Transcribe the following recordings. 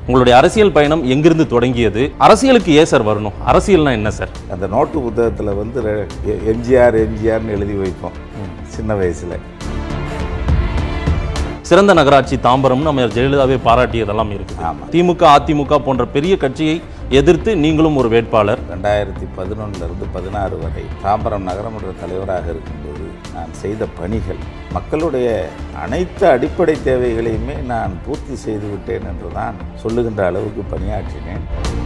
உங்களுடைய அரசியல் பயணம் எங்கிருந்து தொடங்கியது அரசியலுக்கு ஏன் சார் வரணும் அரசியல்னா என்ன சார் அந்த நோட்டு புத்தகத்தில் வந்து ரெ- எ- எம்ஜிஆர் எம்ஜிஆர்னு எழுதி வைப்போம் சின்ன வயசில் சிறந்த நகராட்சி தாம்பரம்னு நம்ம ஜெயலலிதாவே பாராட்டியதெல்லாம் இருக்குது ஆமா. திமுக அதிமுக போன்ற பெரிய கட்சியை எதிர்த்து நீங்களும் ஒரு வேட்பாளர் ரெண்டாயிரத்தி பதினொன்றிலிருந்து பதினாறு வரை தாம்பரம் நகரமன்ற தலைவராக இருக்கும்போது நான் செய்த பணிகள் மக்களுடைய அனைத்து அடிப்படை தேவைகளையுமே நான் பூர்த்தி செய்து விட்டேன் என்று தான் சொல்லுகின்ற அளவுக்கு பணியாற்றினேன்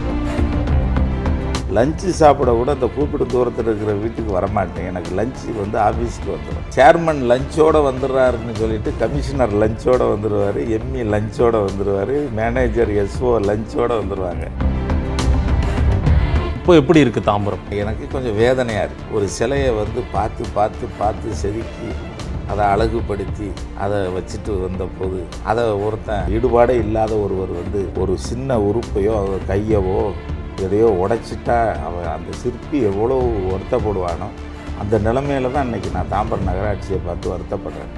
லஞ்சு சாப்பிட கூட அந்த கூப்பிடும் தூரத்தில் இருக்கிற வீட்டுக்கு வரமாட்டேன் எனக்கு லஞ்சு வந்து ஆஃபீஸ்க்கு வந்துடும் சேர்மன் லஞ்சோட வந்துடுறாருன்னு சொல்லிட்டு கமிஷனர் லஞ்சோட வந்துடுவார் எம்இ லஞ்சோட வந்துடுவார் மேனேஜர் எஸ்ஓ லஞ்சோட வந்துடுவாங்க இப்போ எப்படி இருக்கு தாம்பரம் எனக்கு கொஞ்சம் வேதனையாக இருக்குது ஒரு சிலையை வந்து பார்த்து பார்த்து பார்த்து செதுக்கி அதை அழகுபடுத்தி அதை வச்சுட்டு வந்தபோது அதை ஒருத்தன் ஈடுபாடே இல்லாத ஒருவர் வந்து ஒரு சின்ன உறுப்பையோ அவர் கையவோ எதையோ உடைச்சிட்டா அவன் அந்த சிற்பி எவ்வளோ வருத்தப்படுவானோ அந்த நிலைமையில தான் இன்னைக்கு நான் தாம்பரம் நகராட்சியை பார்த்து வருத்தப்படுறேன்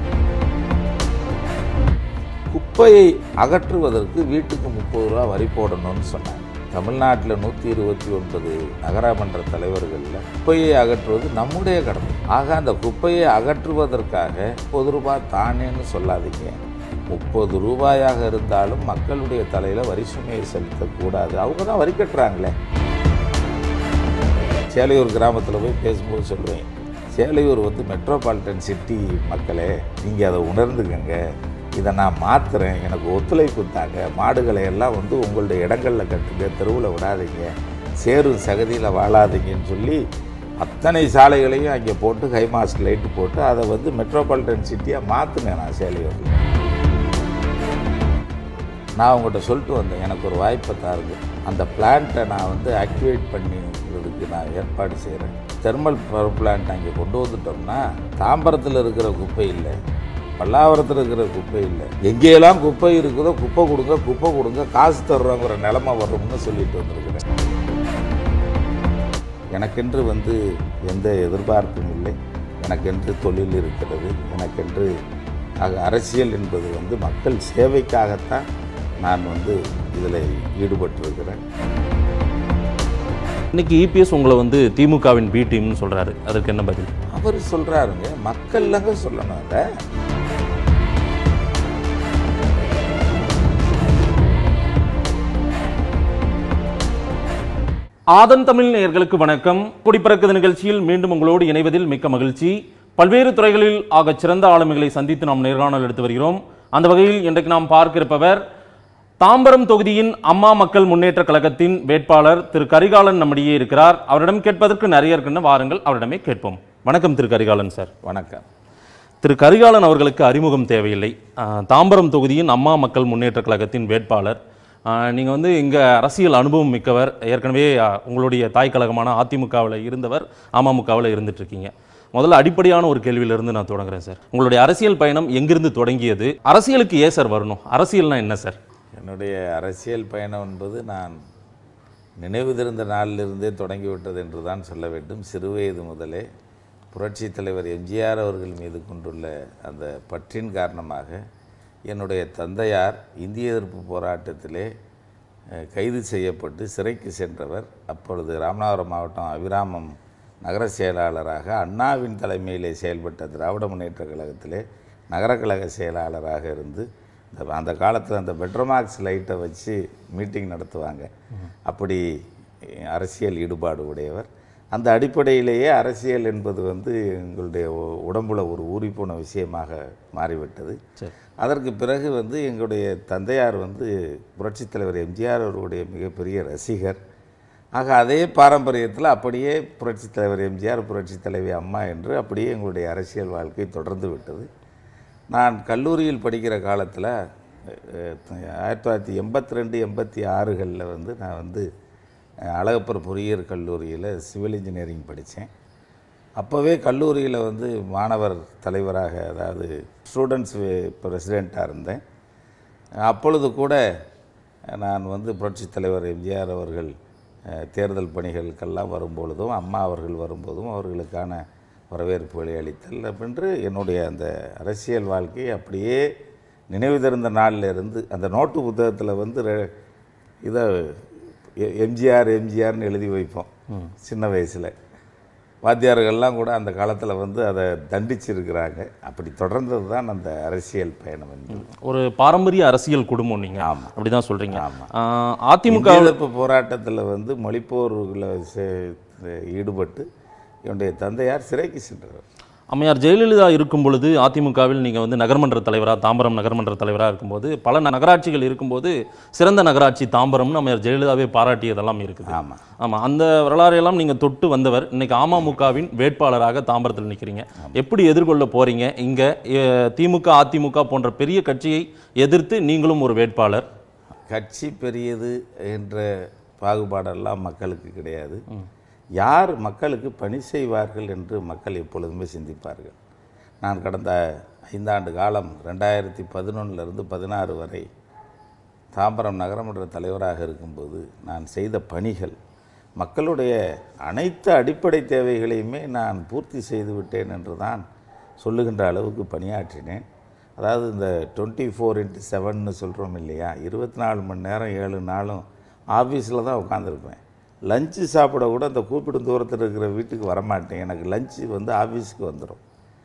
குப்பையை அகற்றுவதற்கு வீட்டுக்கு முப்பது ரூபா வரி போடணும்னு சொன்னாங்க தமிழ்நாட்டில் நூற்றி இருபத்தி ஒன்பது நகரமன்ற தலைவர்களில் குப்பையை அகற்றுவது நம்முடைய கடமை ஆக அந்த குப்பையை அகற்றுவதற்காக முப்பது ரூபாய் தானேன்னு சொல்லாதீங்க முப்பது ரூபாயாக இருந்தாலும் மக்களுடைய தலையில் வரி சுமையை செலுத்தக்கூடாது அவங்க தான் வரி கட்டுறாங்களே சேலையூர் கிராமத்தில் போய் பேசும்போது சொல்லுவேன் சேலையூர் வந்து மெட்ரோபாலிட்டன் சிட்டி மக்களே நீங்கள் அதை உணர்ந்துக்கங்க இதை நான் மாற்றுறேன் எனக்கு ஒத்துழைப்பு தாங்க மாடுகளை எல்லாம் வந்து உங்களுடைய இடங்களில் கட்டுங்க தெருவில் விடாதீங்க சேரும் சகதியில் வாழாதீங்கன்னு சொல்லி அத்தனை சாலைகளையும் அங்கே போட்டு ஹை மாஸ்க் லைட்டு போட்டு அதை வந்து மெட்ரோபாலிட்டன் சிட்டியாக மாற்றினேன் நான் சேலையூரில் நான் உங்கள்கிட்ட சொல்லிட்டு வந்தேன் எனக்கு ஒரு வாய்ப்பை தாருங்க அந்த பிளான்ட்டை நான் வந்து ஆக்டிவேட் பண்ணிக்கிறதுக்கு நான் ஏற்பாடு செய்கிறேன் தெர்மல் பவர் பிளான்ட் அங்கே கொண்டு வந்துட்டோம்னா தாம்பரத்தில் இருக்கிற குப்பை இல்லை பல்லாவரத்தில் இருக்கிற குப்பை இல்லை எங்கேயெல்லாம் குப்பை இருக்குதோ குப்பை கொடுங்க குப்பை கொடுங்க காசு தர்றோங்கிற நிலமை வரும்னு சொல்லிட்டு வந்திருக்கிறேன் எனக்கென்று வந்து எந்த எதிர்பார்ப்பும் இல்லை எனக்கென்று தொழில் இருக்கிறது எனக்கென்று ஆக அரசியல் என்பது வந்து மக்கள் சேவைக்காகத்தான் நான் வந்து இதில் ஈடுபட்டிருக்கிறேன் இன்னைக்கு இபிஎஸ் உங்களை வந்து திமுகவின் பி டீம்னு சொல்றாரு அதற்கு என்ன பதில் அவர் சொல்கிறாருங்க மக்கள்லங்க சொல்லணும் அதை ஆதன் தமிழ் நேயர்களுக்கு வணக்கம் குடிப்பறக்குது நிகழ்ச்சியில் மீண்டும் உங்களோடு இணைவதில் மிக்க மகிழ்ச்சி பல்வேறு துறைகளில் ஆகச் சிறந்த ஆளுமைகளை சந்தித்து நாம் நேர்காணல் எடுத்து வருகிறோம் அந்த வகையில் இன்றைக்கு நாம் பார்க்க இருப்பவர் தாம்பரம் தொகுதியின் அம்மா மக்கள் முன்னேற்ற கழகத்தின் வேட்பாளர் திரு கரிகாலன் நம்மிடையே இருக்கிறார் அவரிடம் கேட்பதற்கு நிறைய இருக்குன்னு வாருங்கள் அவரிடமே கேட்போம் வணக்கம் திரு கரிகாலன் சார் வணக்கம் திரு கரிகாலன் அவர்களுக்கு அறிமுகம் தேவையில்லை ஆஹ், தாம்பரம் தொகுதியின் அம்மா மக்கள் முன்னேற்ற கழகத்தின் வேட்பாளர் நீங்கள் வந்து இங்கே அரசியல் அனுபவம் மிக்கவர் ஏற்கனவே ஆஹ், உங்களுடைய தாய் கழகமான அதிமுகவில் இருந்தவர் அமமுகவில் இருந்துட்டு இருக்கீங்க முதல்ல அடிப்படையான ஒரு கேள்வியிலிருந்து நான் தொடங்குறேன் சார் உங்களுடைய அரசியல் பயணம் எங்கிருந்து தொடங்கியது அரசியலுக்கு ஏன் சார் வரணும் அரசியல்னா என்ன சார் என்னுடைய அரசியல் பயணம் என்பது நான் நினைவு தெரிந்த நாளிலிருந்தே தொடங்கிவிட்டது என்று தான் சொல்ல வேண்டும் சிறுவயது முதலே புரட்சித் தலைவர் எம்ஜிஆர் அவர்கள் மீது கொண்டுள்ள அந்த பற்றின் காரணமாக என்னுடைய தந்தையார் இந்திய எதிர்ப்பு போராட்டத்திலே அஹ், கைது செய்யப்பட்டு சிறைக்கு சென்றவர் அப்பொழுது ராமநாதபுரம் மாவட்டம் அபிராமம் நகர செயலாளராக அண்ணாவின் தலைமையிலே செயல்பட்ட திராவிட முன்னேற்றக் கழகத்திலே நகர கழக செயலாளராக இருந்து இந்த அந்த காலத்தில் அந்த பெட்ரோமாக்ஸ் லைட்டை வச்சு மீட்டிங் நடத்துவாங்க அப்படி அஹ், அரசியல் ஈடுபாடு உடையவர் அந்த அடிப்படையிலேயே அரசியல் என்பது வந்து எங்களுடைய உ- உடம்புல ஒரு ஊறிப்போன விஷயமாக மாறிவிட்டது சரி அதற்கு பிறகு வந்து எங்களுடைய தந்தையார் வந்து புரட்சித் தலைவர் எம்ஜிஆர் அவருடைய மிகப்பெரிய ரசிகர் ஆக அதே பாரம்பரியத்தில் அப்படியே புரட்சித் தலைவர் எம்ஜிஆர் புரட்சித் தலைவி அம்மா என்று அப்படியே எங்களுடைய அரசியல் வாழ்க்கை தொடர்ந்து விட்டது நான் கல்லூரியில் படிக்கிற காலத்தில் ஆயிரத்தி தொள்ளாயிரத்தி எண்பத்தி ரெண்டு எண்பத்தி ஆறுகளில் வந்து நான் வந்து அஹ், அழகப்பர் பொறியியல் கல்லூரியில் சிவில் இன்ஜினியரிங் படித்தேன் அப்போவே கல்லூரியில் வந்து மாணவர் தலைவராக அதாவது ஸ்டூடெண்ட்ஸ் பிரசிடெண்ட்டாக இருந்தேன் அப்பொழுது கூட நான் வந்து புரட்சித் தலைவர் எம்ஜிஆர் அவர்கள் அஹ், தேர்தல் பணிகளுக்கெல்லாம் வரும்பொழுதும் அம்மா அவர்கள் வரும்போதும் அவர்களுக்கான வரவேற்புகளை அளித்தல் அப்படின்று என்னுடைய அந்த அரசியல் வாழ்க்கை அப்படியே நினைவு தெரிந்த நாளில் இருந்து அந்த நோட்டு புத்தகத்தில் வந்து ரெ- இதை எ- எம்ஜிஆர் எம்ஜிஆர்னு எழுதி வைப்போம் சின்ன வயசில் வாத்தியார்கள்லாம் கூட அந்த காலத்தில் வந்து அதை தண்டிச்சிருக்கிறாங்க அப்படி தொடர்ந்தது தான் அந்த அரசியல் பயணம் என்று ஒரு பாரம்பரிய அரசியல் குடும்பம் நீங்க ஆமா. அப்படிதான் சொல்றீங்க ஆமா. ஆஹ் அதிமுக இந்திய எதிர்ப்பு போராட்டத்தில் வந்து மொழிப்போர்களை ஈடுபட்டு என்னுடைய தந்தையார் சிறைக்கு சென்றார் அம்மையார் ஜெயலலிதா இருக்கும் பொழுது அதிமுகவில் நீங்க வந்து நகர்மன்ற தலைவரா தாம்பரம் நகர்மன்ற தலைவரா இருக்கும்போது பல நகராட்சிகள் இருக்கும்போது சிறந்த நகராட்சி தாம்பரம்னு அம்மையார் ஜெயலலிதாவே பாராட்டியதெல்லாம் இருக்குது ஆமாம் ஆமா அந்த வரலாறையெல்லாம் நீங்க தொட்டு வந்தவர் இன்னைக்கு அமமுகவின் வேட்பாளராக தாம்பரத்தில் நிக்கிறீங்க எப்படி எதிர்கொள்ள போறீங்க இங்க எ, திமுக அதிமுக போன்ற பெரிய கட்சியை எதிர்த்து நீங்களும் ஒரு வேட்பாளர் கட்சி பெரியது என்ற பாகுபாடெல்லாம் மக்களுக்கு கிடையாது யார் மக்களுக்கு பணி செய்வார்கள் என்று மக்கள் எப்பொழுதுமே சிந்திப்பார்கள் நான் கடந்த ஐந்தாண்டு காலம் ரெண்டாயிரத்தி பதினொன்றிலிருந்து பதினாறு வரை தாம்பரம் நகரமன்ற தலைவராக இருக்கும்போது நான் செய்த பணிகள் மக்களுடைய அனைத்து அடிப்படை தேவைகளையுமே நான் பூர்த்தி செய்து விட்டேன் என்று தான் சொல்லுகின்ற அளவுக்கு பணியாற்றினேன் அதாவது இந்த டுவெண்ட்டி ஃபோர் இன்ட்டு செவன்னு சொல்கிறோம் இல்லையா இருபத்தி நாலு மணி நேரம் ஏழு நாளும் ஆஃபீஸில் தான் உட்காந்துருப்பேன் லஞ்சு சாப்பிட கூட அந்த கூப்பிடும் தூரத்தில் இருக்கிற வீட்டுக்கு வரமாட்டேன் எனக்கு லஞ்சு வந்து ஆஃபீஸுக்கு வந்துடும்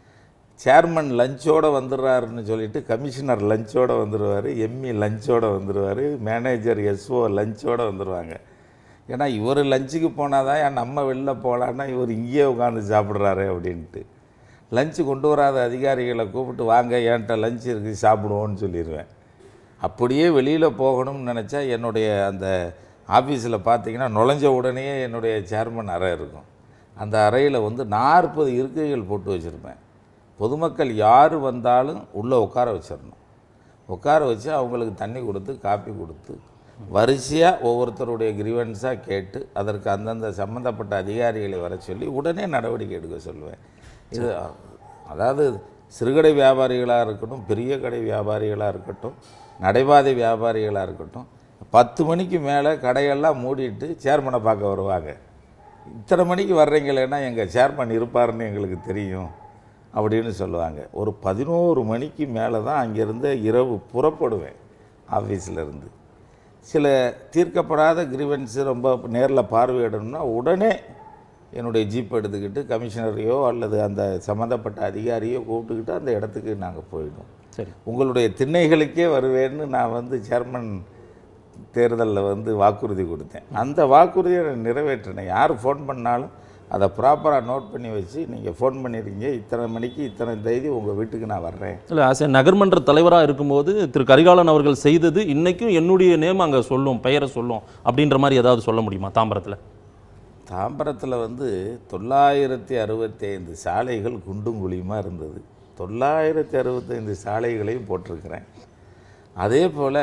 சேர்மன் லஞ்சோடு வந்துடுறாருன்னு சொல்லிட்டு கமிஷனர் லஞ்சோடு வந்துடுவார் எம்இ லஞ்சோடு வந்துடுவார் மேனேஜர் எஸ்ஓ லஞ்சோடு வந்துடுவாங்க ஏன்னா இவர் லஞ்சுக்கு போனால் தான் என் நம்ம வெளில போகலான்னா இவர் இங்கேயே உட்காந்து சாப்பிட்றாரு அப்படின்ட்டு லஞ்சு கொண்டு வராத அதிகாரிகளை கூப்பிட்டு வாங்க என்கிட்ட லஞ்ச் இருக்குது சாப்பிடுவோன்னு சொல்லிடுவேன் அப்படியே வெளியில் போகணும்னு நினச்சா என்னுடைய அந்த ஆஃபீஸில் பார்த்தீங்கன்னா நுழைஞ்ச உடனே என்னுடைய சேர்மன் அறை இருக்கும் அந்த அறையில் வந்து நாற்பது இருக்கைகள் போட்டு வச்சுருப்பேன் பொதுமக்கள் யார் வந்தாலும் உள்ளே உட்கார வச்சிடணும் உட்கார வச்சு அவங்களுக்கு தண்ணி கொடுத்து காப்பி கொடுத்து வரிசையாக ஒவ்வொருத்தருடைய கிரிவன்ஸாக கேட்டு அதற்கு அந்தந்த சம்மந்தப்பட்ட அதிகாரிகளை வர சொல்லி உடனே நடவடிக்கை எடுக்க சொல்லுவேன் இது அதாவது சிறுகடை வியாபாரிகளாக இருக்கட்டும் பெரிய கடை வியாபாரிகளாக இருக்கட்டும் நடைபாதை வியாபாரிகளாக இருக்கட்டும் பத்து மணிக்கு மேலே கடையெல்லாம் மூடிட்டு சேர்மனை பார்க்க வருவாங்க இத்தனை மணிக்கு வர்றீங்களேன்னா எங்கள் சேர்மன் இருப்பாருன்னு எங்களுக்கு தெரியும் அப்படின்னு சொல்லுவாங்க ஒரு பதினோரு மணிக்கு மேலே தான் அங்கேருந்து இரவு புறப்படுவேன் ஆஃபீஸில் இருந்து சில தீர்க்கப்படாத கிரிவன்ஸு ரொம்ப நேரில் பார்வையிடணும்னா உடனே என்னுடைய ஜீப் எடுத்துக்கிட்டு கமிஷனரையோ அல்லது அந்த சம்மந்தப்பட்ட அதிகாரியோ கூப்பிட்டுக்கிட்டு அந்த இடத்துக்கு நாங்கள் போயிடுவோம் சரி உங்களுடைய திண்ணைகளுக்கே வருவேன்னு நான் வந்து சேர்மன் தேர்தலில் வந்து வாக்குறுதி கொடுத்தேன் அந்த வாக்குறுதியை நான் நிறைவேற்றினேன் யார் ஃபோன் பண்ணாலும் அதை ப்ராப்பராக நோட் பண்ணி வச்சு நீங்கள் ஃபோன் பண்ணியிருக்கீங்க இத்தனை மணிக்கு இத்தனை தேதி உங்கள் வீட்டுக்கு நான் வர்றேன் இல்லை ஆஸ் ஏ நகர்மன்ற தலைவராக இருக்கும்போது திரு கரிகாலன் அவர்கள் செய்தது இன்னைக்கும் என்னுடைய நேம் அங்கே சொல்லும் பெயரை சொல்லும் அப்படின்ற மாதிரி ஏதாவது சொல்ல முடியுமா தாம்பரத்தில் தாம்பரத்தில் வந்து தொள்ளாயிரத்தி அறுபத்தைந்து சாலைகள் குண்டும் குழியுமா இருந்தது தொள்ளாயிரத்தி அறுபத்தைந்து சாலைகளையும் போட்டிருக்கிறேன் அதே போல்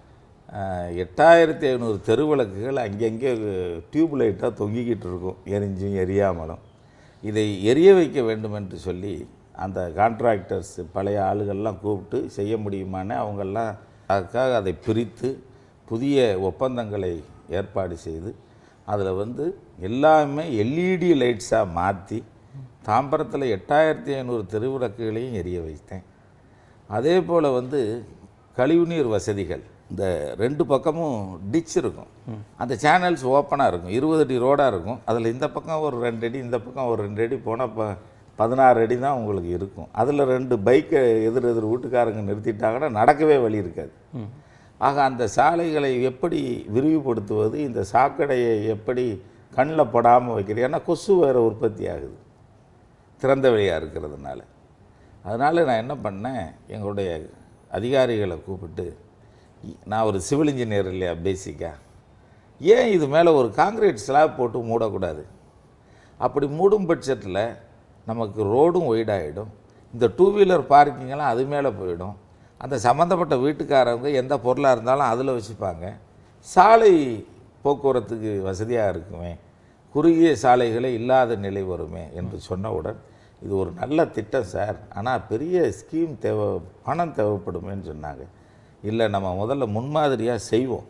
எட்டாயிரத்தி ஐநூறு தெருவிளக்குகள் அங்கங்கே டியூப் லைட்டாக தொங்கிக்கிட்டு இருக்கும் எரிஞ்சும் எரியாமலும் இதை எரிய வைக்க வேண்டும் என்று சொல்லி அந்த கான்ட்ராக்டர்ஸ் பழைய ஆளுகள்லாம் கூப்பிட்டு செய்ய முடியுமான்னு அவங்கெல்லாம் அதுக்காக அதை பிரித்து புதிய ஒப்பந்தங்களை ஏற்பாடு செய்து அதில் வந்து எல்லாமே எல்இடி லைட்ஸாக மாற்றி தாம்பரத்தில் எட்டாயிரத்தி ஐநூறு தெருவிளக்குகளையும் எரிய வைத்தேன் அதே போல் வந்து கழிவுநீர் வசதிகள் இந்த ரெண்டு பக்கமும் டிச் இருக்கும் அந்த சேனல்ஸ் ஓப்பனாக இருக்கும் இருபது அடி ரோடாக இருக்கும் அதில் இந்த பக்கம் ஒரு ரெண்டு அடி இந்த பக்கம் ஒரு ரெண்டு அடி போனால் ப பதினாறு அடி தான் உங்களுக்கு இருக்கும் அதில் ரெண்டு பைக்கை எதிர் எதிர் வீட்டுக்காரங்க நிறுத்திட்டாங்கன்னா நடக்கவே வழி இருக்காது ஆக அந்த சாலைகளை எப்படி விரிவுபடுத்துவது இந்த சாக்கடையை எப்படி கண்ணில் படாமல் வைக்கிறது ஏன்னா கொசு வேறு உற்பத்தி ஆகுது திறந்த வெளியாக இருக்கிறதுனால அதனால் நான் என்ன பண்ணேன் எங்களுடைய அதிகாரிகளை கூப்பிட்டு இ- நான் ஒரு சிவில் இன்ஜினியர் இல்லையா பேசிக்காக ஏன் இது மேலே ஒரு காங்கிரீட் ஸ்லாப் போட்டு மூடக்கூடாது அப்படி மூடும் பட்சத்தில் நமக்கு ரோடும் ஒய்டாகிடும் இந்த டூ வீலர் பார்க்கிங்கெல்லாம் அது மேலே போயிடும் அந்த சம்மந்தப்பட்ட வீட்டுக்காரங்க எந்த பொருளாக இருந்தாலும் அதில் வச்சுப்பாங்க சாலை போக்குவரத்துக்கு வசதியாக இருக்குமே குறுகிய சாலைகளே இல்லாத நிலை வருமே என்று சொன்னவுடன் இது ஒரு நல்ல திட்டம் சார் ஆனால் பெரிய ஸ்கீம் தேவை பணம் தேவைப்படுமேன்னு சொன்னாங்க இல்லை நம்ம முதல்ல முன்மாதிரியாக செய்வோம்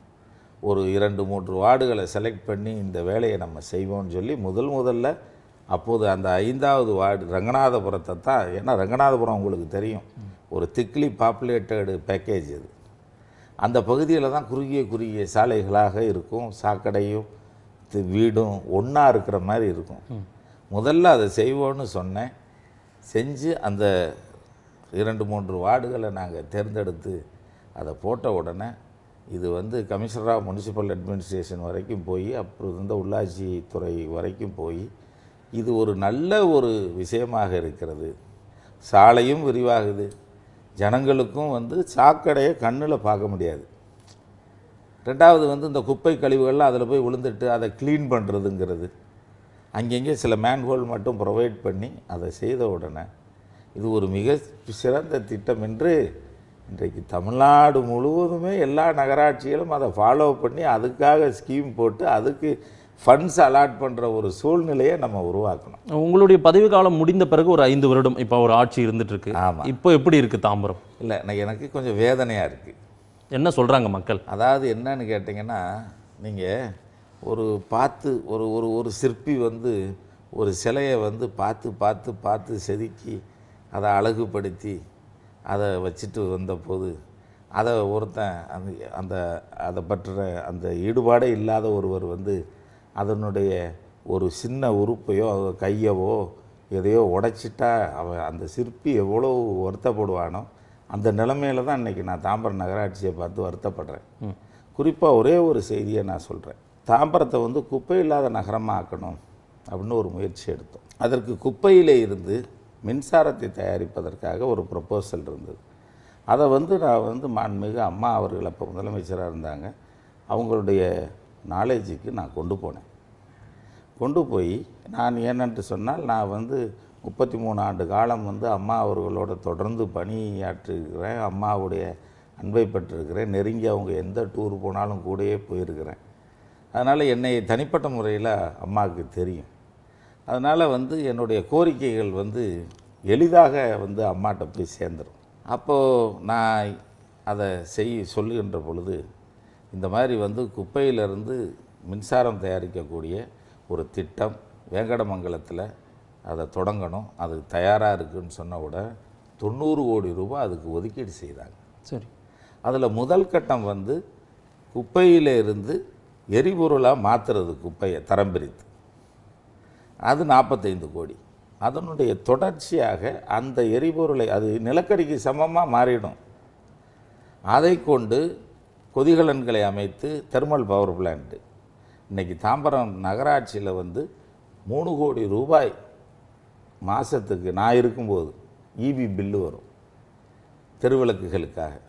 ஒரு இரண்டு மூன்று வார்டுகளை செலக்ட் பண்ணி இந்த வேலையை நம்ம செய்வோம்னு சொல்லி முதல் முதல்ல அப்போது அந்த ஐந்தாவது வார்டு ரங்கநாதபுரத்தை தான் ஏன்னா ரங்கநாதபுரம் உங்களுக்கு தெரியும் ஒரு திக்லி பாப்புலேட்டடு பேக்கேஜ் இது அந்த பகுதியில் தான் குறுகிய குறுகிய சாலைகளாக இருக்கும் சாக்கடையும் தி- வீடும் ஒன்றா இருக்கிற மாதிரி இருக்கும் முதல்ல அதை செய்வோன்னு சொன்னேன் செஞ்சு அந்த இரண்டு மூன்று வார்டுகளை நாங்கள் தேர்ந்தெடுத்து அதை போட்ட உடனே இது வந்து கமிஷனர் ஆஃப் முனிசிபல் அட்மினிஸ்ட்ரேஷன் வரைக்கும் போய் அப்புறம் இருந்த உள்ளாட்சி துறை வரைக்கும் போய் இது ஒரு நல்ல ஒரு விஷயமாக இருக்கிறது சாலையும் விரிவாகுது ஜனங்களுக்கும் வந்து சாக்கடையை கண்ணில் பார்க்க முடியாது ரெண்டாவது வந்து இந்த குப்பை கழிவுகள்லாம் அதில் போய் விழுந்துட்டு அதை க்ளீன் பண்ணுறதுங்கிறது அங்கங்கே சில மேன்ஹோல் மட்டும் ப்ரொவைட் பண்ணி அதை செய்த உடனே இது ஒரு மிக சிறந்த திட்டம் என்று இன்றைக்கு தமிழ்நாடு முழுவதுமே எல்லா நகராட்சிகளும் அதை ஃபாலோ பண்ணி அதுக்காக ஸ்கீம் போட்டு அதுக்கு ஃபண்ட்ஸ் அலாட் பண்ணுற ஒரு சூழ்நிலையை நம்ம உருவாக்கணும் உங்களுடைய பதவி காலம் முடிந்த பிறகு ஒரு ஐந்து வருடம் இப்போ ஒரு ஆட்சி இருந்துட்டு இருக்கு ஆமாம் இப்போ எப்படி இருக்கு தாம்பரம் இல்லை நான் எனக்கு கொஞ்சம் வேதனையாக இருக்குது என்ன சொல்றாங்க மக்கள் அதாவது என்னன்னு கேட்டிங்கன்னா நீங்கள் ஒரு பார்த்து ஒரு ஒரு ஒரு சிற்பி வந்து ஒரு சிலையை வந்து பார்த்து பார்த்து பார்த்து செதுக்கி அதை அழகுபடுத்தி அதை வச்சுட்டு வந்தபோது அதை ஒருத்தன் அந்த அந்த அதை பற்றின அந்த ஈடுபாடே இல்லாத ஒருவர் வந்து அதனுடைய ஒரு சின்ன உறுப்பையோ கையவோ எதையோ உடைச்சிட்டா அவன் அந்த சிற்பி எவ்வளோ வருத்தப்படுவானோ அந்த நிலைமையில தான் இன்றைக்கி நான் தாம்பரம் நகராட்சியை பார்த்து வருத்தப்படுறேன் குறிப்பாக ஒரே ஒரு செய்தியை நான் சொல்கிறேன் தாம்பரத்தை வந்து குப்பை இல்லாத நகரமாக ஆக்கணும் அப்படின்னு ஒரு முயற்சி எடுத்தோம் அதற்கு குப்பையிலே இருந்து மின்சாரத்தை தயாரிப்பதற்காக ஒரு ப்ரப்போசல் இருந்தது அதை வந்து நான் வந்து மாண்புமிகு அம்மா அவர்கள் அப்போ முதலமைச்சராக இருந்தாங்க அவங்களுடைய நாலேஜுக்கு நான் கொண்டு போனேன் கொண்டு போய் நான் ஏனென்று சொன்னால் நான் வந்து முப்பத்தி மூணு ஆண்டு காலம் வந்து அம்மா அவர்களோட தொடர்ந்து பணியாற்றுகிறேன் அம்மாவுடைய அன்பை பெற்றிருக்கிறேன் நெருங்கி அவங்க எந்த டூர் போனாலும் கூடயே போயிருக்கிறேன் அதனால் என்னை தனிப்பட்ட முறையில் அம்மாவுக்கு தெரியும் அதனால் வந்து என்னுடைய கோரிக்கைகள் வந்து எளிதாக வந்து அம்மாட்ட போய் சேர்ந்துடும் அப்போது நான் அதை செய் சொல்லுகின்ற பொழுது இந்த மாதிரி வந்து குப்பையிலிருந்து மின்சாரம் தயாரிக்கக்கூடிய ஒரு திட்டம் வேங்கடமங்கலத்தில் அதை தொடங்கணும் அது தயாராக இருக்குன்னு சொன்ன உடனே தொண்ணூறு கோடி ரூபாய் அதுக்கு ஒதுக்கீடு செய்தாங்க சரி அதில் முதல் கட்டம் வந்து குப்பையில இருந்து எரிபொருளாக மாற்றுறது குப்பையை தரம் பிரித்து அது நாற்பத்தைந்து கோடி அதனுடைய தொடர்ச்சியாக அந்த எரிபொருளை அது நிலக்கரிக்கு சமமாக மாறிடும் அதை கொண்டு கொதிகலன்களை அமைத்து தெர்மல் பவர் பிளான்ட்டு இன்றைக்கி தாம்பரம் நகராட்சியில் வந்து மூணு கோடி ரூபாய் மாதத்துக்கு நான் இருக்கும்போது இபி பில்லு வரும் தெருவிளக்குகளுக்காக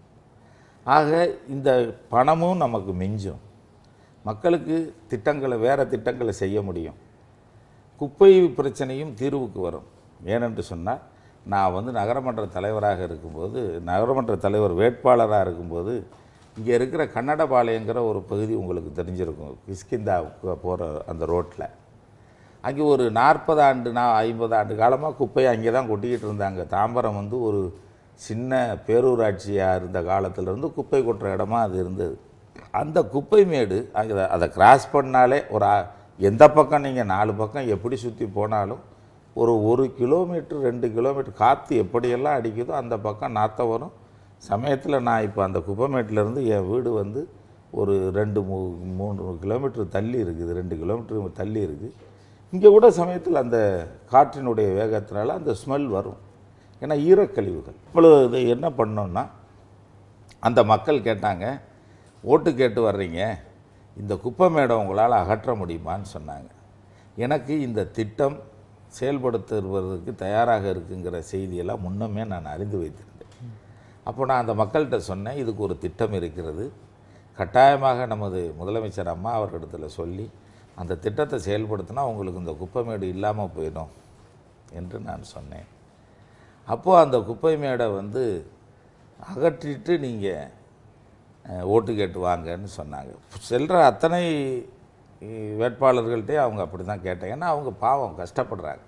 ஆக இந்த பணமும் நமக்கு மிஞ்சும் மக்களுக்கு திட்டங்களை வேறு திட்டங்களை செய்ய முடியும் குப்பை பிரச்சனையும் தீர்வுக்கு வரும் ஏனென்று சொன்னால் நான் வந்து நகரமன்ற தலைவராக இருக்கும்போது நகரமன்ற தலைவர் வேட்பாளராக இருக்கும்போது இங்கே இருக்கிற கன்னடபாளையங்கிற ஒரு பகுதி உங்களுக்கு தெரிஞ்சிருக்கும் கிஷ்கிந்தாவுக்கு போகிற அந்த ரோட்டில் அங்கே ஒரு நாற்பது ஆண்டு நான் ஐம்பது ஆண்டு காலமாக குப்பையை அங்கே தான் கொட்டிக்கிட்டு இருந்தாங்க தாம்பரம் வந்து ஒரு சின்ன பேரூராட்சியாக இருந்த காலத்திலேருந்து குப்பை கொட்டுற இடமா அது இருந்தது அந்த குப்பை மேடு அங்கே அதை கிராஸ் பண்ணாலே ஒரு ஆ- எந்த பக்கம் நீங்கள் நாலு பக்கம் எப்படி சுற்றி போனாலும் ஒரு ஒரு கிலோமீட்டர் ரெண்டு கிலோமீட்டர் காற்று எப்படியெல்லாம் அடிக்குதோ அந்த பக்கம் நாற்றம் வரும் சமயத்தில் நான் இப்போ அந்த குப்பைமேட்டிலேருந்து என் வீடு வந்து ஒரு ரெண்டு மூ மூணு கிலோமீட்டர் தள்ளி இருக்குது ரெண்டு கிலோமீட்டர் தள்ளி இருக்குது இங்கே கூட சமயத்தில் அந்த காற்றினுடைய வேகத்தினால அந்த ஸ்மெல் வரும் ஏன்னா ஈரக்கழிவுகள் இப்பொழுது என்ன பண்ணோன்னா அந்த மக்கள் கேட்டாங்க ஓட்டு கேட்டு வர்றீங்க இந்த குப்பை மேடம் உங்களால் அகற்ற முடியுமான்னு சொன்னாங்க எனக்கு இந்த திட்டம் செயல்படுத்துவதற்கு தயாராக இருக்குங்கிற செய்தியெல்லாம் முன்னமே நான் அறிந்து வைத்திருந்தேன் அப்போ நான் அந்த மக்கள்கிட்ட சொன்னேன் இதுக்கு ஒரு திட்டம் இருக்கிறது கட்டாயமாக நமது முதலமைச்சர் அம்மா அவர்களிடத்தில் சொல்லி அந்த திட்டத்தை செயல்படுத்தினா உங்களுக்கு இந்த குப்பைமேடு இல்லாமல் போயிடும் என்று நான் சொன்னேன் அப்போது அந்த குப்பை மேடை வந்து அகற்றிட்டு நீங்கள் ஓட்டு கேட்டு வாங்கன்னு சொன்னாங்க செல்ற அத்தனை அஹ், வேட்பாளர்கள்ட்டே அவங்க அப்படி தான் கேட்டாங்க ஏன்னா அவங்க பாவம் கஷ்டப்படுறாங்க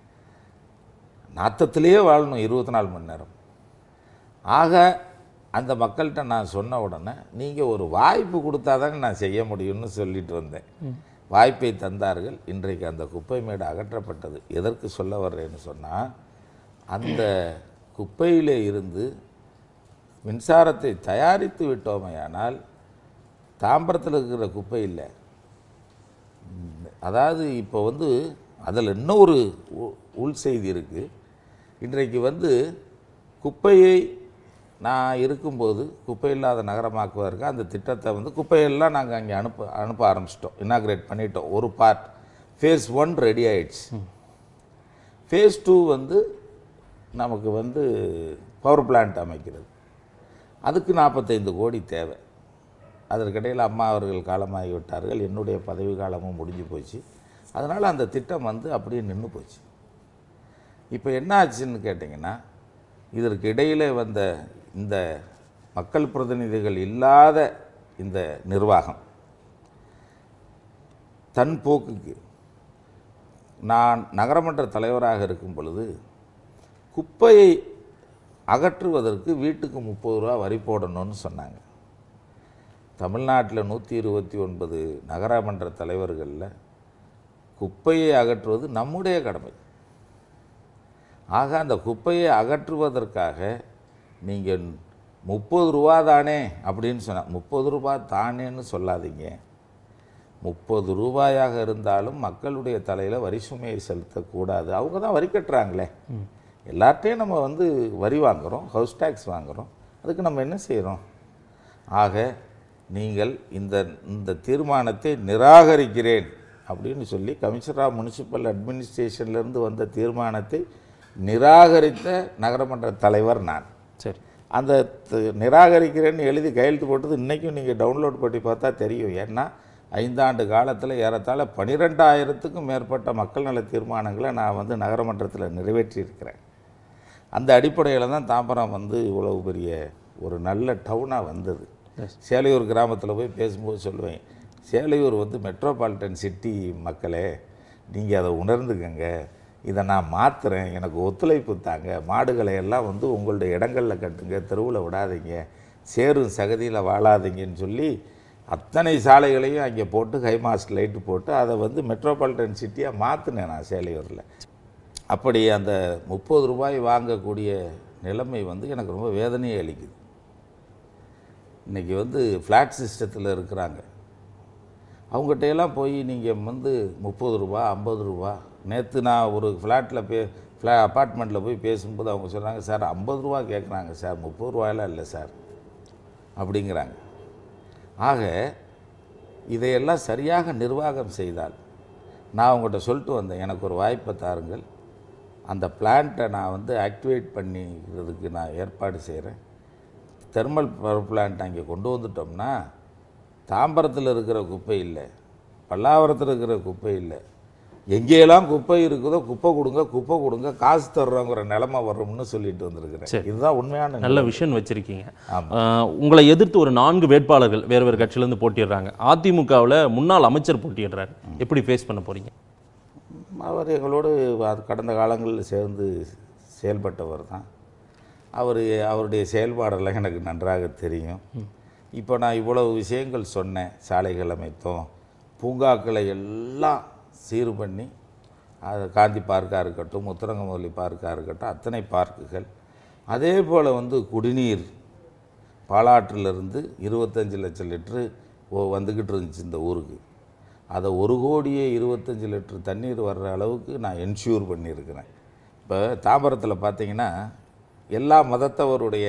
நாத்தத்திலேயே வாழணும் இருபத்தி நாலு மணி நேரம் ஆக அந்த மக்கள்கிட்ட நான் சொன்ன உடனே நீங்கள் ஒரு வாய்ப்பு கொடுத்தாதாங்க நான் செய்ய முடியும்னு சொல்லிட்டு வந்தேன் வாய்ப்பை தந்தார்கள் இன்றைக்கு அந்த குப்பை மேடு அகற்றப்பட்டது எதற்கு சொல்ல வர்றேன்னு சொன்னால் அந்த குப்பையிலே இருந்து மின்சாரத்தை தயாரித்து விட்டோமேயானால் தாம்பரத்தில் இருக்கிற குப்பை இல்லை ம், அதாவது இப்போ வந்து அதில் இன்னொரு உ- உள் செய்தி இருக்குது இன்றைக்கு வந்து குப்பையை நான் இருக்கும்போது குப்பை இல்லாத நகரமாக்குவதற்கு அந்த திட்டத்தை வந்து குப்பையெல்லாம் நாங்கள் அங்கே அனுப்ப அனுப்ப ஆரம்பிச்சிட்டோம் இனாக்ரேட் பண்ணிட்டோம் ஒரு பார்ட் ஃபேஸ் ஒன் ரெடி ஆயிடுச்சு ஃபேஸ் டூ வந்து நமக்கு வந்து பவர் பிளான்ட் அமைக்கிறது அதுக்கு நாற்பத்தைந்து கோடி தேவை அதற்கிடையில் அம்மா அவர்கள் காலமாகி விட்டார்கள் என்னுடைய பதவி காலமும் முடிஞ்சு போச்சு அதனால் அந்த திட்டம் வந்து அப்படியே நின்று போச்சு இப்போ என்ன ஆச்சுன்னு கேட்டிங்கன்னா இதற்கு இடையிலே வந்த இந்த மக்கள் பிரதிநிதிகள் இல்லாத இந்த நிர்வாகம் தன் போக்குக்கு நான் நகரமன்ற தலைவராக இருக்கும் பொழுது குப்பையை அகற்றுவதற்கு வீட்டுக்கு முப்பது ரூபா வரி போடணும்னு சொன்னாங்க தமிழ்நாட்டில் நூற்றி இருபத்தி ஒன்பது நகரமன்ற தலைவர்களில் குப்பையை அகற்றுவது நம்முடைய கடமை ஆக அந்த குப்பையை அகற்றுவதற்காக நீங்கள் முப்பது ரூபா தானே அப்படின்னு சொன்ன முப்பது ரூபா தானேன்னு சொல்லாதீங்க முப்பது ரூபாயாக இருந்தாலும் மக்களுடைய தலையில் வரி சுமையை செலுத்தக்கூடாது அவங்க தான் வரி கட்டுறாங்களே எல்லார்ட்டையும் நம்ம வந்து வரி வாங்குகிறோம் ஹவுஸ் டேக்ஸ் வாங்குகிறோம் அதுக்கு நம்ம என்ன செய்கிறோம் ஆக நீங்கள் இந்த இந்த தீர்மானத்தை நிராகரிக்கிறேன் அப்படின்னு சொல்லி கமிஷனர் ஆஃப் முனிசிபல் அட்மினிஸ்ட்ரேஷன்லேருந்து வந்த தீர்மானத்தை நிராகரித்த நகரமன்ற தலைவர் நான் சரி அந்த த- நிராகரிக்கிறேன்னு எழுதி கையெழுத்து போட்டது இன்றைக்கும் நீங்கள் டவுன்லோட் பண்ணி பார்த்தா தெரியும் ஏன்னா ஐந்தாண்டு காலத்தில் ஏறத்தாழ பன்னிரெண்டாயிரத்துக்கும் மேற்பட்ட மக்கள் நல தீர்மானங்களை நான் வந்து நகரமன்றத்தில் நிறைவேற்றியிருக்கிறேன் அந்த அடிப்படையில் தான் தாம்பரம் வந்து இவ்வளவு பெரிய ஒரு நல்ல டவுனாக வந்தது சேலையூர் கிராமத்தில் போய் பேசும்போது சொல்லுவேன் சேலையூர் வந்து மெட்ரோபாலிட்டன் சிட்டி மக்களே நீங்கள் அதை உணர்ந்துக்கங்க இதை நான் மாற்றுறேன் எனக்கு ஒத்துழைப்பு தாங்க மாடுகளை எல்லாம் வந்து உங்களுடைய இடங்களில் கட்டுங்க தெருவில் விடாதீங்க சேரும் சகதியில் வாழாதீங்கன்னு சொல்லி அத்தனை சாலைகளையும் அங்கே போட்டு ஹைமாஸ்ட் லைட்டு போட்டு அதை வந்து மெட்ரோபாலிட்டன் சிட்டியாக மாற்றினேன் நான் சேலையூரில் அப்படி அந்த முப்பது ரூபாய் வாங்கக்கூடிய நிலைமை வந்து எனக்கு ரொம்ப வேதனையை அளிக்குது இன்றைக்கி வந்து ஃப்ளாட் சிஸ்டத்தில் இருக்கிறாங்க அவங்ககிட்ட எல்லாம் போய் நீங்கள் வந்து முப்பது ரூபா ஐம்பது ரூபா நேற்று நான் ஒரு ஃப்ளாட்டில் பே ஃப்ளா அப்பார்ட்மெண்ட்டில் போய் பேசும்போது அவங்க சொன்னாங்க சார் ஐம்பது ரூபா கேட்குறாங்க சார் முப்பது ரூபாயெல்லாம் இல்லை சார் அப்படிங்கிறாங்க ஆக இதையெல்லாம் சரியாக நிர்வாகம் செய்தால் நான் அவங்ககிட்ட சொல்லிட்டு வந்தேன் எனக்கு ஒரு வாய்ப்பை தாருங்கள் அந்த பிளான்ட்டை நான் வந்து ஆக்டிவேட் பண்ணிக்கிறதுக்கு நான் ஏற்பாடு செய்கிறேன் தெர்மல் பவர் பிளான்ட் அங்கே கொண்டு வந்துட்டோம்னா தாம்பரத்தில் இருக்கிற குப்பை இல்லை பல்லாவரத்தில் இருக்கிற குப்பை இல்லை எங்கேயெல்லாம் குப்பை இருக்குதோ குப்பை கொடுங்க குப்பை கொடுங்க காசு தர்றோங்கிற நிலமை வரும்னு சொல்லிட்டு வந்திருக்கிறேன் சரி. இதுதான் உண்மையான நல்ல விஷயம் வச்சிருக்கீங்க ஆமா. ஆஹ், உங்களை எதிர்த்து ஒரு நான்கு வேட்பாளர்கள் வேறு வேறு கட்சியிலேருந்து போட்டிடுறாங்க அதிமுகவில் முன்னாள் அமைச்சர் போட்டியிடுறாரு எப்படி ஃபேஸ் பண்ண போறீங்க அவர் எங்களோடு அது கடந்த காலங்களில் சேர்ந்து செயல்பட்டவர் தான் அவர் அவருடைய செயல்பாடெல்லாம் எனக்கு நன்றாக தெரியும் இப்போ நான் இவ்வளவு விஷயங்கள் சொன்னேன் சாலைகள் அமைத்தோம் பூங்காக்களை எல்லாம் சீர் பண்ணி அது காந்தி பார்க்காக இருக்கட்டும் முத்துரங்கமௌலி பார்க்காக இருக்கட்டும் அத்தனை பார்க்குகள் அதே போல் வந்து குடிநீர் பாலாற்றிலிருந்து இருபத்தஞ்சி லட்சம் லிட்ரு ஓ வந்துக்கிட்டு இருந்துச்சு இந்த ஊருக்கு அதை ஒரு கோடியே இருபத்தஞ்சி லிட்டர் தண்ணீர் வர்ற அளவுக்கு நான் என்ஷூர் பண்ணியிருக்கிறேன் இப்போ தாம்பரத்தில் பார்த்தீங்கன்னா எல்லா மதத்தவருடைய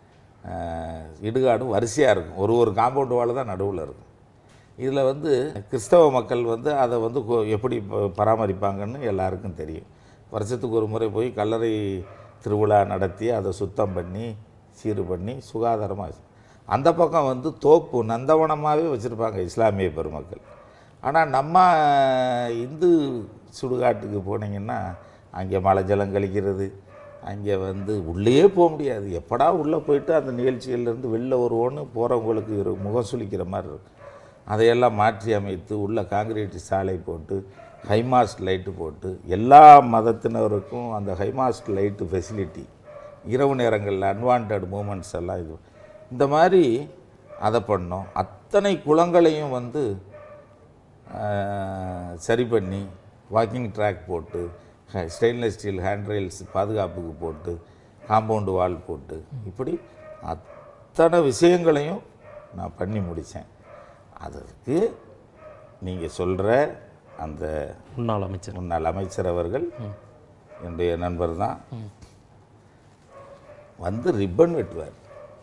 அஹ், இடுகாடும் வரிசையாக இருக்கும் ஒரு ஒரு காம்பவுண்ட் வால் தான் நடுவில் இருக்கும் இதில் வந்து கிறிஸ்தவ மக்கள் வந்து அதை வந்து கொ- எப்படி ப- பராமரிப்பாங்கன்னு எல்லாருக்கும் தெரியும் வருஷத்துக்கு ஒரு முறை போய் கல்லறை திருவிழா நடத்தி அதை சுத்தம் பண்ணி சீர் பண்ணி சுகாதாரமாக அந்த பக்கம் வந்து தோப்பு நந்தவனமாகவே வச்சுருப்பாங்க இஸ்லாமிய பெருமக்கள் ஆனால் நம்ம இந்து சுடுகாட்டுக்கு போனீங்கன்னா அங்கே மலை ஜலம் கழிக்கிறது அங்கே வந்து உள்ளேயே போக முடியாது எப்படா உள்ளே போயிட்டு அந்த நிகழ்ச்சிகள்லேருந்து வெளில வருவோன்னு போகிறவங்களுக்கு ஒரு முகம் சுளிக்கிற மாதிரி இருக்கும் அதையெல்லாம் மாற்றி அமைத்து உள்ள காங்கிரீட் சாலை போட்டு ஹைமாஸ்ட் லைட்டு போட்டு எல்லா மதத்தினருக்கும் அந்த ஹைமாஸ்ட் லைட்டு ஃபெசிலிட்டி இரவு நேரங்களில் அன்வான்ட் மூமெண்ட்ஸ் எல்லாம் இது இந்த மாதிரி அதை பண்ணோம் அத்தனை குளங்களையும் வந்து ஆஹ், சரி பண்ணி வாக்கிங் ட்ராக் போட்டு ஸ்டெயின்லெஸ் ஸ்டீல் ஹேண்ட் ரெயில்ஸ் பாதுகாப்புக்கு போட்டு காம்பவுண்டு வால் போட்டு இப்படி அத்தனை விஷயங்களையும் நான் பண்ணி முடித்தேன் அதற்கு நீங்கள் சொல்கிற அந்த முன்னாள் அமைச்சர் முன்னாள் அமைச்சர் அவர்கள் என்னுடைய நண்பர் தான் வந்து ரிப்பன் வெட்டுவார்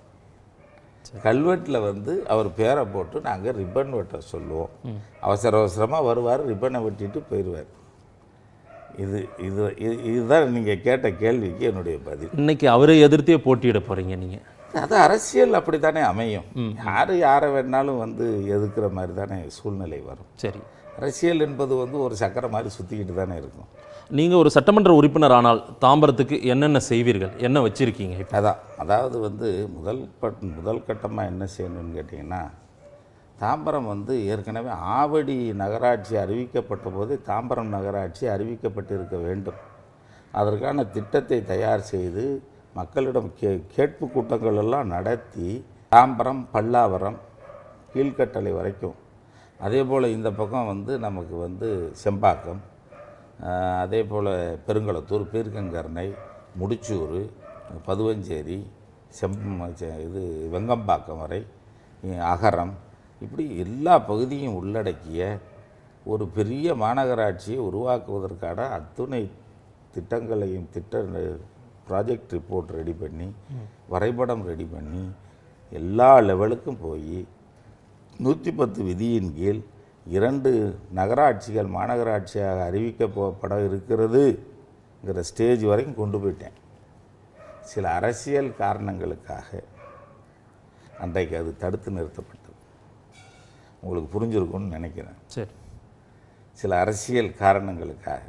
கல்வெட்டில் வந்து அவர் பேரை போட்டு நாங்கள் ரிப்பன் வெட்ட சொல்லுவோம் அவசர அவசரமாக வருவார் ரிப்பனை வெட்டிட்டு போயிடுவார் இது இது இது- இதுதான் நீங்கள் கேட்ட கேள்விக்கு என்னுடைய பதில் இன்னைக்கு அவரை எதிர்த்தே போட்டியிட போறீங்க நீங்க அது அரசியல் அப்படி தானே அமையும் யார் யாரை வேணாலும் வந்து எதுக்குற மாதிரி தானே சூழ்நிலை வரும் சரி அரசியல் என்பது வந்து ஒரு சக்கரை மாதிரி சுற்றிக்கிட்டு தானே இருக்கும் நீங்க ஒரு சட்டமன்ற உறுப்பினர் ஆனால் தாம்பரத்துக்கு என்னென்ன செய்வீர்கள் என்ன வச்சிருக்கீங்க இப்ப? அதான் அதாவது வந்து முதல் பட் முதல் கட்டமாக என்ன செய்யணும்னு கேட்டிங்கன்னா தாம்பரம் வந்து ஏற்கனவே ஆவடி நகராட்சி அறிவிக்கப்பட்ட போதே தாம்பரம் நகராட்சி அறிவிக்கப்பட்டிருக்க வேண்டும் அதற்கான திட்டத்தை தயார் செய்து மக்களிடம் கே கேட்பு கூட்டங்கள் எல்லாம் நடத்தி தாம்பரம் பல்லாவரம் கீழ்கட்டளை வரைக்கும் அதே போல் இந்த பக்கம் வந்து நமக்கு வந்து செம்பாக்கம் ஆஹ், அதே போல் பெருங்களத்தூர் பீர்க்கங்கரணை முடிச்சூர் பதுவஞ்சேரி செம் செ- இது வெங்கம்பாக்கம் வரை இ- அகரம் இப்படி எல்லா பகுதியும் உள்ளடக்கிய ஒரு பெரிய மாநகராட்சியை உருவாக்குவதற்கான அத்துணை திட்டங்களையும் திட்ட ப்ராஜெக்ட் ரிப்போர்ட் ரெடி பண்ணி வரைபடம் ரெடி பண்ணி எல்லா லெவலுக்கும் போய் நூற்றி பத்து விதியின் கீழ் இரண்டு நகராட்சிகள் மாநகராட்சியாக அறிவிக்கப்பட இருக்கிறதுங்கிற ஸ்டேஜ் வரைக்கும் கொண்டு போயிட்டேன் சில அரசியல் காரணங்களுக்காக அன்றைக்கு அது தடுத்து நிறுத்தப்பட்டது உங்களுக்கு புரிஞ்சிருக்கும்னு நினைக்கிறேன் சரி சில அரசியல் காரணங்களுக்காக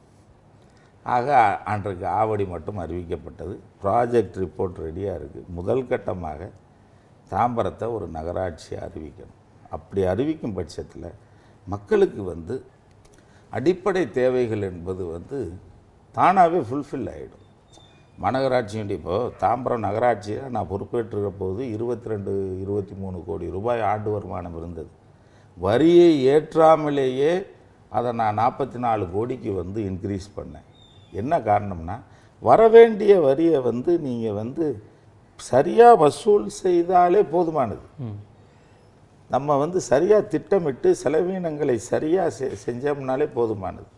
ஆக அன்றைக்கு ஆவடி மட்டும் அறிவிக்கப்பட்டது ப்ராஜெக்ட் ரிப்போர்ட் ரெடியாக இருக்குது முதல் கட்டமாக தாம்பரத்தை ஒரு நகராட்சி அறிவிக்கணும் அப்படி அறிவிக்கும் பட்சத்தில் மக்களுக்கு வந்து அடிப்படை தேவைகள் என்பது வந்து தானாகவே ஃபுல்ஃபில் ஆகிடும் மாநகராட்சியுடைய இப்போ தாம்பரம் நகராட்சியை நான் பொறுப்பேற்றுகிற போது இருபத்தி ரெண்டு இருபத்தி மூணு கோடி ரூபாய் ஆண்டு வருமானம் இருந்தது வரியை ஏற்றாமலேயே அதை நான் நாற்பத்தி நாலு கோடிக்கு வந்து இன்க்ரீஸ் பண்ணேன் என்ன காரணம்னா வரவேண்டிய வரியை வந்து நீங்கள் வந்து சரியாக வசூல் செய்தாலே போதுமானது நம்ம வந்து சரியாக திட்டமிட்டு செலவீனங்களை சரியாக செ செஞ்சோம்னாலே போதுமானது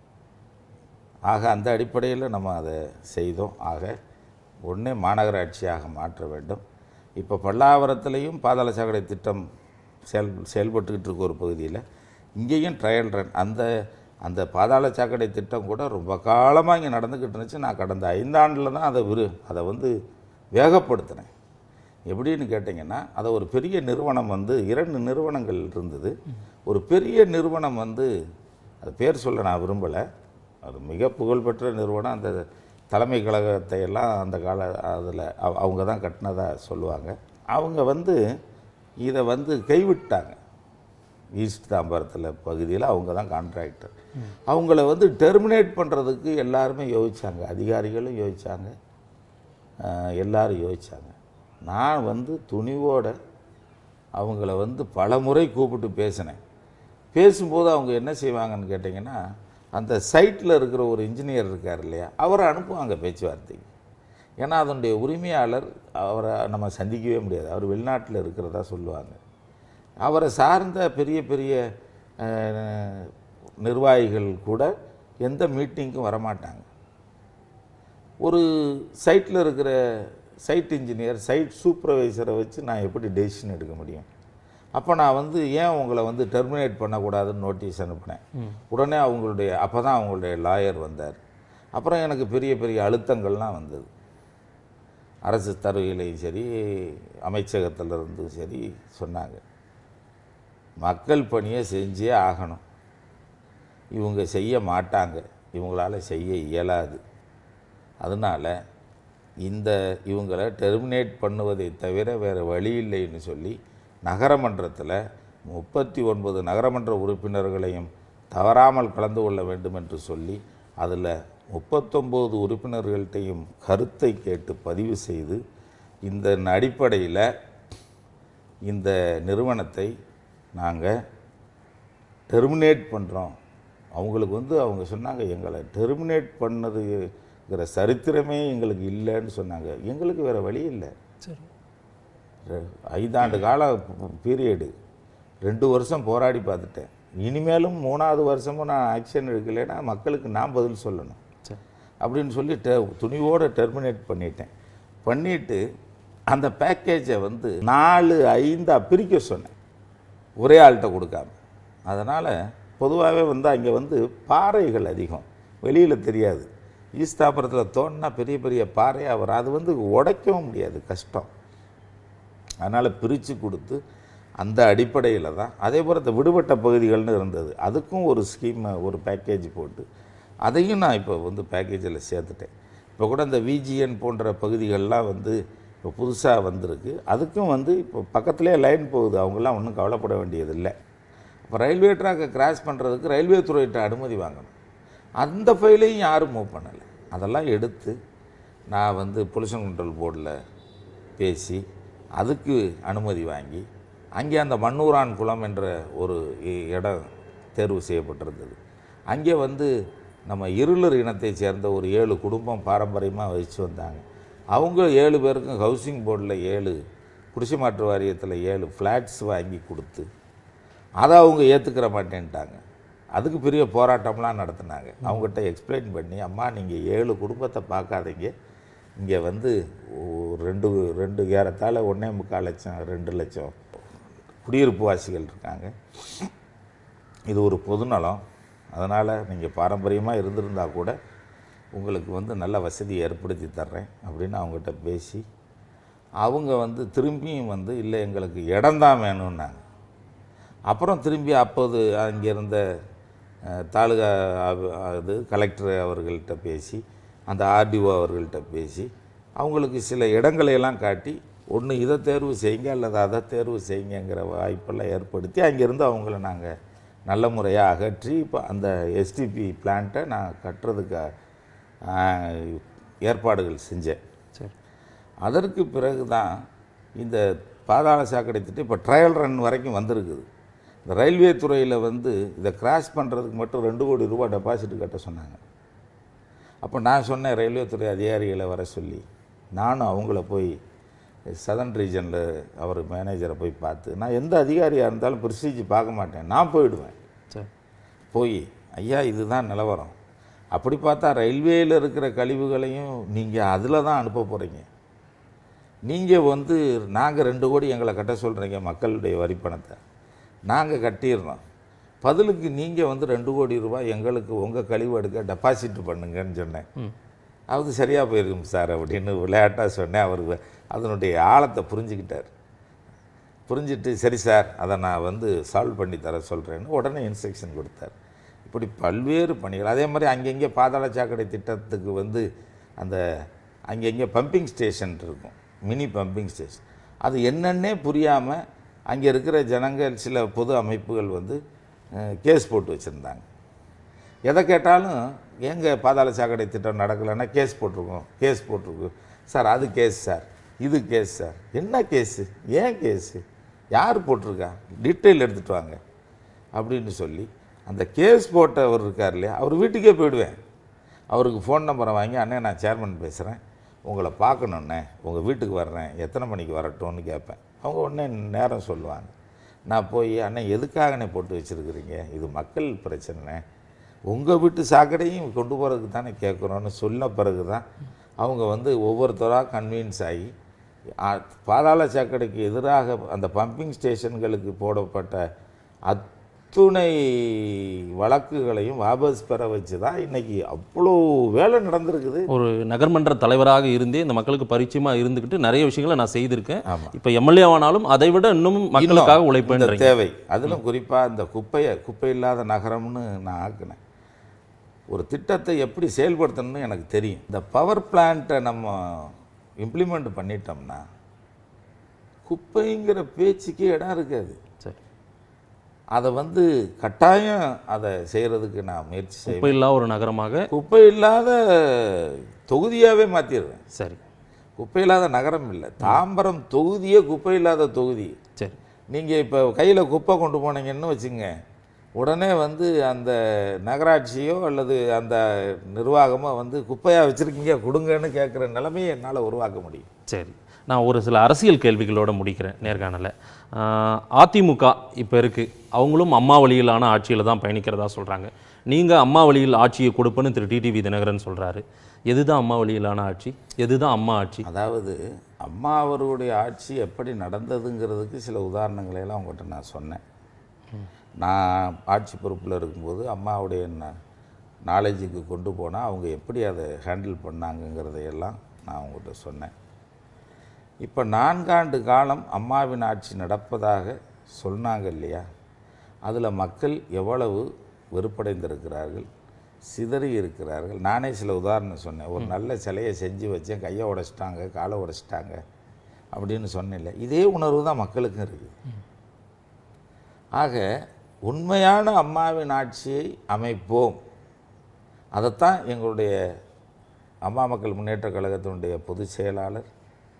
ஆக அந்த அடிப்படையில் நம்ம அதை செய்தோம் ஆக ஒன்றே மாநகராட்சியாக மாற்ற வேண்டும் இப்போ பல்லாவரத்துலேயும் பாதாள சாக்கடை திட்டம் செயல் செயல்பட்டுக்கிட்டு இருக்க ஒரு பகுதியில் இங்கேயும் ட்ரையல் ரன் அந்த அந்த பாதாள சாக்கடை திட்டம் கூட ரொம்ப காலமாக இங்கே நடந்துக்கிட்டு இருந்துச்சு நான் கடந்த ஐந்தாண்டில் தான் அதை விரு அதை வந்து வேகப்படுத்தினேன் எப்படின்னு கேட்டிங்கன்னா அதை ஒரு பெரிய நிறுவனம் வந்து இரண்டு நிறுவனங்கள் இருந்தது ஒரு பெரிய நிறுவனம் வந்து அது பேர் சொல்ல நான் விரும்பலை அது மிக புகழ்பெற்ற நிறுவனம் அந்த தலைமை கழகத்தை எல்லாம் அந்த கால அதில் அவங்க தான் கட்டினதாக சொல்லுவாங்க அவங்க வந்து இதை வந்து கைவிட்டாங்க ஈஸ்ட் தாம்பரத்தில் பகுதியில் அவங்க தான் கான்ட்ராக்டர் அவங்கள வந்து டெர்மினேட் பண்ணுறதுக்கு எல்லாருமே யோசிச்சாங்க அதிகாரிகளும் யோசிச்சாங்க ஆஹ் எல்லாரும் யோசிச்சாங்க நான் வந்து துணிவோட அவங்கள வந்து பல முறை கூப்பிட்டு பேசினேன் பேசும்போது அவங்க என்ன செய்வாங்கன்னு கேட்டிங்கன்னா அந்த சைட்டில் இருக்கிற ஒரு இன்ஜினியர் இருக்கார் இல்லையா அவரை அனுப்புவாங்க பேச்சுவார்த்தைக்கு ஏன்னா அதனுடைய உரிமையாளர் அவரை நம்ம சந்திக்கவே முடியாது அவர் வெளிநாட்டில் இருக்கிறதா சொல்லுவாங்க அவரை சார்ந்த பெரிய பெரிய அஹ், நிர்வாகிகள் கூட எந்த மீட்டிங்க்கும் வரமாட்டாங்க ஒரு சைட்டில் இருக்கிற சைட் இன்ஜினியர் சைட் சூப்பர்வைசரை வச்சு நான் எப்படி டெசிஷன் எடுக்க முடியும் அப்போ நான் வந்து ஏன் உங்களை வந்து டெர்மினேட் பண்ணக்கூடாதுன்னு நோட்டீஸ் அனுப்பினேன் உடனே அவங்களுடைய அப்போ தான் அவங்களுடைய லாயர் வந்தார் அப்புறம் எனக்கு பெரிய பெரிய அழுத்தங்கள்லாம் வந்தது அரசு தருவிலையும் சரி அமைச்சகத்துல இருந்தும் சரி சொன்னாங்க மக்கள் பணியை செஞ்சே ஆகணும் இவங்க செய்ய மாட்டாங்க இவங்களால செய்ய இயலாது அதனால் இந்த இவங்களை டெர்மினேட் பண்ணுவதை தவிர வேறு வழி இல்லைன்னு சொல்லி நகரமன்றத்தில் முப்பத்தி ஒன்பது நகரமன்ற உறுப்பினர்களையும் தவறாமல் கலந்து கொள்ள வேண்டும் என்று சொல்லி அதில் முப்பத்தொம்போது உறுப்பினர்கள்ட்டையும் கருத்தை கேட்டு பதிவு செய்து இந்த அடிப்படையில் இந்த நிறுவனத்தை நாங்கள் டெர்மினேட் பண்ணுறோம் அவங்களுக்கு வந்து அவங்க சொன்னாங்க எங்களை டெர்மினேட் பண்ணதுங்கிற சரித்திரமே எங்களுக்கு இல்லைன்னு சொன்னாங்க எங்களுக்கு வேறு வழி இல்லை சரி ரெ- ஐந்தாண்டு கால பீரியடு ரெண்டு வருஷம் போராடி பார்த்துட்டேன் இனிமேலும் மூணாவது வருஷமும் நான் ஆக்ஷன் எடுக்கலைன்னா மக்களுக்கு நான் பதில் சொல்லணும் சரி அப்படின்னு சொல்லி டெ துணிவோடு டெர்மினேட் பண்ணிட்டேன் பண்ணிவிட்டு அந்த பேக்கேஜை வந்து நாலு ஐந்தா பிரிக்க சொன்னேன் ஒரே ஆள்கிட்ட கொடுக்காம அதனால் பொதுவாகவே வந்து அங்கே வந்து பாறைகள் அதிகம் வெளியில் தெரியாது ஈஸ்தாபுரத்தில் தோண்டினா பெரிய பெரிய பாறையாக வரும் அது வந்து உடைக்கவும் முடியாது கஷ்டம் அதனால் பிரித்து கொடுத்து அந்த அடிப்படையில் தான் அதே போல் இந்த விடுபட்ட பகுதிகள்னு இருந்தது அதுக்கும் ஒரு ஸ்கீம் ஒரு பேக்கேஜ் போட்டு அதையும் நான் இப்போ வந்து பேக்கேஜில் சேர்த்துட்டேன் இப்போ கூட இந்த விஜிஎன் போன்ற பகுதிகள்லாம் வந்து இப்போ புதுசாக வந்திருக்கு அதுக்கும் வந்து இப்போ பக்கத்துலேயே லைன் போகுது அவங்கெல்லாம் ஒன்றும் கவலைப்பட வேண்டியதில்லை இப்போ ரயில்வே ட்ராக்கை கிராஸ் பண்ணுறதுக்கு ரயில்வே துறையிட்ட அனுமதி வாங்கணும் அந்த ஃபைலையும் யாரும் மூவ் பண்ணலை அதெல்லாம் எடுத்து நான் வந்து பொல்யூஷன் கண்ட்ரோல் போர்டில் பேசி அதுக்கு அனுமதி வாங்கி அங்கே அந்த மண்ணூரான் குளம் என்ற ஒரு இ- இடம் தேர்வு செய்யப்பட்டிருந்தது அங்கே வந்து நம்ம இருளர் இனத்தைச் சேர்ந்த ஒரு ஏழு குடும்பம் பாரம்பரியமாக வச்சு வந்தாங்க அவங்க ஏழு பேருக்கும் ஹவுசிங் போர்டில் ஏழு குடிசை மாற்று வாரியத்தில் ஏழு ஃப்ளாட்ஸ் வாங்கி கொடுத்து அதை அவங்க ஏற்றுக்கிற மாட்டேன்ட்டாங்க அதுக்கு பெரிய போராட்டம்லாம் நடத்தினாங்க அவங்ககிட்ட எக்ஸ்பிளைன் பண்ணி அம்மா நீங்கள் ஏழு குடும்பத்தை பார்க்காதீங்க இங்கே வந்து ஒரு ரெண்டு ரெண்டு ஏறத்தாழ ஒன்றே முக்கால் லட்சம் ரெண்டு லட்சம் குடியிருப்பு வாசிகள் இருக்காங்க இது ஒரு பொதுநலம் அதனால் நீங்கள் பாரம்பரியமாக இருந்திருந்தா கூட உங்களுக்கு வந்து நல்ல வசதி ஏற்படுத்தி தர்றேன் அப்படின்னு அவங்ககிட்ட பேசி அவங்க வந்து திரும்பியும் வந்து இல்லை எங்களுக்கு இடம்தான் வேணும்னாங்க அப்புறம் திரும்பி அப்போது அங்கே இருந்த அஹ், தாலுகா ஆபி- அது கலெக்டர் அவர்கள்ட்ட பேசி அந்த ஆர்டிஓ அவர்கள்ட்ட பேசி அவங்களுக்கு சில இடங்களை எல்லாம் காட்டி ஒன்று இதை தேர்வு செய்யுங்க அல்லது அதை தேர்வு செய்யுங்கங்கிற வாய்ப்பெல்லாம் ஏற்படுத்தி அங்கேருந்து அவங்கள நாங்கள் நல்ல முறையாக அகற்றி இப்போ அந்த எஸ்டிபி பிளான்ட்டை நான் கட்டுறதுக்கு அஹ், ஏற்பாடுகள் செஞ்சேன் சரி அதற்கு பிறகு தான் இந்த பாதாள சாக்கடை திட்டம் இப்போ ட்ரையல் ரன் வரைக்கும் வந்திருக்குது இந்த ரயில்வே துறையில் வந்து இதை கிராஸ் பண்ணுறதுக்கு மட்டும் ரெண்டு கோடி ரூபாய் டெபாசிட் கட்ட சொன்னாங்க அப்போ நான் சொன்னேன் ரயில்வே துறை அதிகாரிகளை வர சொல்லி நானும் அவங்கள போய் சதன் ரீஜனில் அவர் மேனேஜரை போய் பார்த்து நான் எந்த அதிகாரியாக இருந்தாலும் ப்ரொசீஜ் பார்க்க மாட்டேன் நான் போயிடுவேன் சரி போய் ஐயா இதுதான் நிலவரம் அப்படி பார்த்தா ரயில்வேயில் இருக்கிற கழிவுகளையும் நீங்கள் அதில் தான் அனுப்ப போகிறீங்க நீங்கள் வந்து நாங்கள் ரெண்டு கோடி எங்களை கட்ட சொல்கிறீங்க மக்களுடைய வரி பணத்தை நாங்கள் கட்டிடுறோம் பதிலுக்கு நீங்கள் வந்து ரெண்டு கோடி ரூபாய் எங்களுக்கு உங்கள் கழிவு எடுக்க டெபாசிட் பண்ணுங்கன்னு சொன்னேன் அது சரியாக போயிருக்கும் சார் அப்படின்னு விளையாட்டாக சொன்னேன் அவர் அதனுடைய ஆழத்தை புரிஞ்சுக்கிட்டார் புரிஞ்சிட்டு சரி சார் அதை நான் வந்து சால்வ் பண்ணி தர சொல்கிறேன்னு உடனே இன்ஸ்ட்ரக்ஷன் கொடுத்தார் இப்படி பல்வேறு பணிகள் அதே மாதிரி அங்கங்கே பாதாள சாக்கடை திட்டத்துக்கு வந்து அந்த அங்கங்கே பம்பிங் ஸ்டேஷன் இருக்கும் மினி பம்பிங் ஸ்டேஷன் அது என்னன்னே புரியாமல் அங்கே இருக்கிற ஜனங்கள் சில பொது அமைப்புகள் வந்து கேஸ் போட்டு வச்சுருந்தாங்க எதை கேட்டாலும் எங்க பாதாள சாக்கடை திட்டம் நடக்கலைன்னா கேஸ் போட்டிருக்கோம் கேஸ் போட்டிருக்கோம் சார் அது கேஸ் சார் இது கேஸ் சார் என்ன கேஸு ஏன் கேஸு யார் போட்டிருக்கா டீட்டெயில் எடுத்துகிட்டு வாங்க அப்படின்னு சொல்லி அந்த கேஸ் போட்டவர் இருக்கார் இல்லையா அவர் வீட்டுக்கே போயிடுவேன் அவருக்கு ஃபோன் நம்பரை வாங்கி அண்ணே நான் சேர்மன் பேசுகிறேன் உங்களை பார்க்கணுன்னே உங்கள் வீட்டுக்கு வர்றேன் எத்தனை மணிக்கு வரட்டும்னு கேட்பேன் அவங்க உடனே நேரம் சொல்லுவாங்க நான் போய் அண்ணே எதுக்காகண்ணே போட்டு வச்சுருக்கிறீங்க இது மக்கள் பிரச்சனை உங்கள் வீட்டு சாக்கடையும் கொண்டு போகிறதுக்கு தானே கேட்குறோன்னு சொன்ன பிறகு தான் அவங்க வந்து ஒவ்வொருத்தராக கன்வின்ஸ் ஆகி ஆ, பாதாள சாக்கடைக்கு எதிராக அந்த பம்பிங் ஸ்டேஷன்களுக்கு போடப்பட்ட அத்துணை வழக்குகளையும் வாபஸ் பெற வச்சு தான் இன்னைக்கு அவ்வளோ வேலை நடந்திருக்குது ஒரு நகர்மன்ற தலைவராக இருந்தே இந்த மக்களுக்கு பரிச்சயமா இருந்துக்கிட்டு நிறைய விஷயங்களை நான் செய்திருக்கேன் ஆமாம் இப்ப எம்எல்ஏ ஆனாலும் அதை விட இன்னும் மக்களுக்காக இந்த உழைப்பேன்றீங்க தேவை அதிலும் குறிப்பாக இந்த குப்பையை குப்பை இல்லாத நகரம்னு நான் ஆக்கினேன் ஒரு திட்டத்தை எப்படி செயல்படுத்தணும்னு எனக்கு தெரியும் இந்த பவர் பிளான்ட்டை நம்ம இம்ப்ளிமெண்ட் பண்ணிட்டோம்னா குப்பைங்கிற பேச்சுக்கே இடம் இருக்காது சரி அதை வந்து கட்டாயம் அதை செய்கிறதுக்கு நான் முயற்சி செய்வேன் குப்பை இல்லா ஒரு நகரமாக குப்பை இல்லாத தொகுதியாகவே மாற்றிடுவேன் சரி குப்பை இல்லாத நகரம் இல்லை தாம்பரம் தொகுதியே குப்பை இல்லாத தொகுதி சரி நீங்கள் இப்போ கையில் குப்பை கொண்டு போனீங்கன்னு வச்சுங்க உடனே வந்து அந்த நகராட்சியோ அல்லது அந்த நிர்வாகமோ வந்து குப்பையாக வச்சுருக்கீங்க கொடுங்கன்னு கேட்குற நிலைமையை என்னால் உருவாக்க முடியும் சரி நான் ஒரு சில அரசியல் கேள்விகளோட முடிக்கிறேன் நேர்காணலை ஆஹ் அதிமுக இப்போ இருக்குது அவங்களும் அம்மா வழியிலான ஆட்சியில் தான் பயணிக்கிறதா சொல்கிறாங்க நீங்கள் அம்மா வழியில் ஆட்சியை கொடுப்பேன்னு திரு டிடிவி தினகரன் சொல்கிறாரு எதுதான் அம்மா வழியிலான ஆட்சி எதுதான் அம்மா ஆட்சி அதாவது அம்மா அவர்களுடைய ஆட்சி எப்படி நடந்ததுங்கிறதுக்கு சில உதாரணங்களை எல்லாம் உங்கள்கிட்ட நான் சொன்னேன் நான் ஆட்சி பொறுப்பில் இருக்கும்போது அம்மாவுடைய நாலேஜுக்கு கொண்டு போனால் அவங்க எப்படி அதை ஹேண்டில் பண்ணாங்கங்கிறதையெல்லாம் நான் உங்கள்கிட்ட சொன்னேன் இப்போ நான்காண்டு காலம் அம்மாவின் ஆட்சி நடப்பதாக சொன்னாங்க இல்லையா அதில் மக்கள் எவ்வளவு வெறுப்படைந்திருக்கிறார்கள் சிதறி இருக்கிறார்கள் நானே சில உதாரணம் சொன்னேன் ஒரு நல்ல சிலையை செஞ்சு வச்சேன் கையை உடைச்சிட்டாங்க காலை உடைச்சிட்டாங்க அப்படின்னு சொன்னேன்ல இதே உணர்வு தான் மக்களுக்கும் இருக்குது ஆக உண்மையான அம்மாவின் ஆட்சியை அமைப்போம் அதைத்தான் எங்களுடைய அம்மா மக்கள் முன்னேற்ற கழகத்தினுடைய பொதுச் செயலாளர்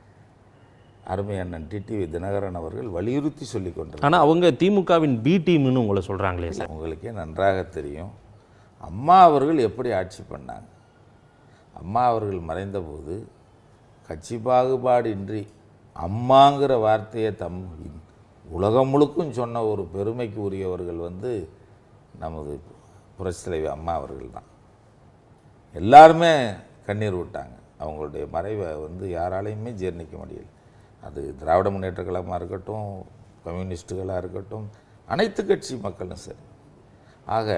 அருமை அண்ணன் டிடிவி தினகரன் அவர்கள் வலியுறுத்தி சொல்லி கொண்டிருக்கிறார் ஆனால் அவங்க திமுகவின் பி டீம்னு உங்களை சொல்கிறாங்களே சார் உங்களுக்கே நன்றாக தெரியும் அம்மா அவர்கள் எப்படி ஆட்சி பண்ணாங்க அம்மா அவர்கள் மறைந்தபோது கட்சி பாகுபாடின்றி அம்மாங்கிற வார்த்தையை தம் உலகம் முழுக்கும் சொன்ன ஒரு பெருமைக்கு உரியவர்கள் வந்து நமது புரட்சித் தலைவி அம்மா அவர்கள் தான் எல்லாருமே கண்ணீர் விட்டாங்க அவங்களுடைய மறைவை வந்து யாராலையுமே ஜீர்ணிக்க முடியல அது திராவிட முன்னேற்ற கழகமாக இருக்கட்டும் கம்யூனிஸ்ட்டுகளாக இருக்கட்டும் அனைத்து கட்சி மக்களும் சரி ஆக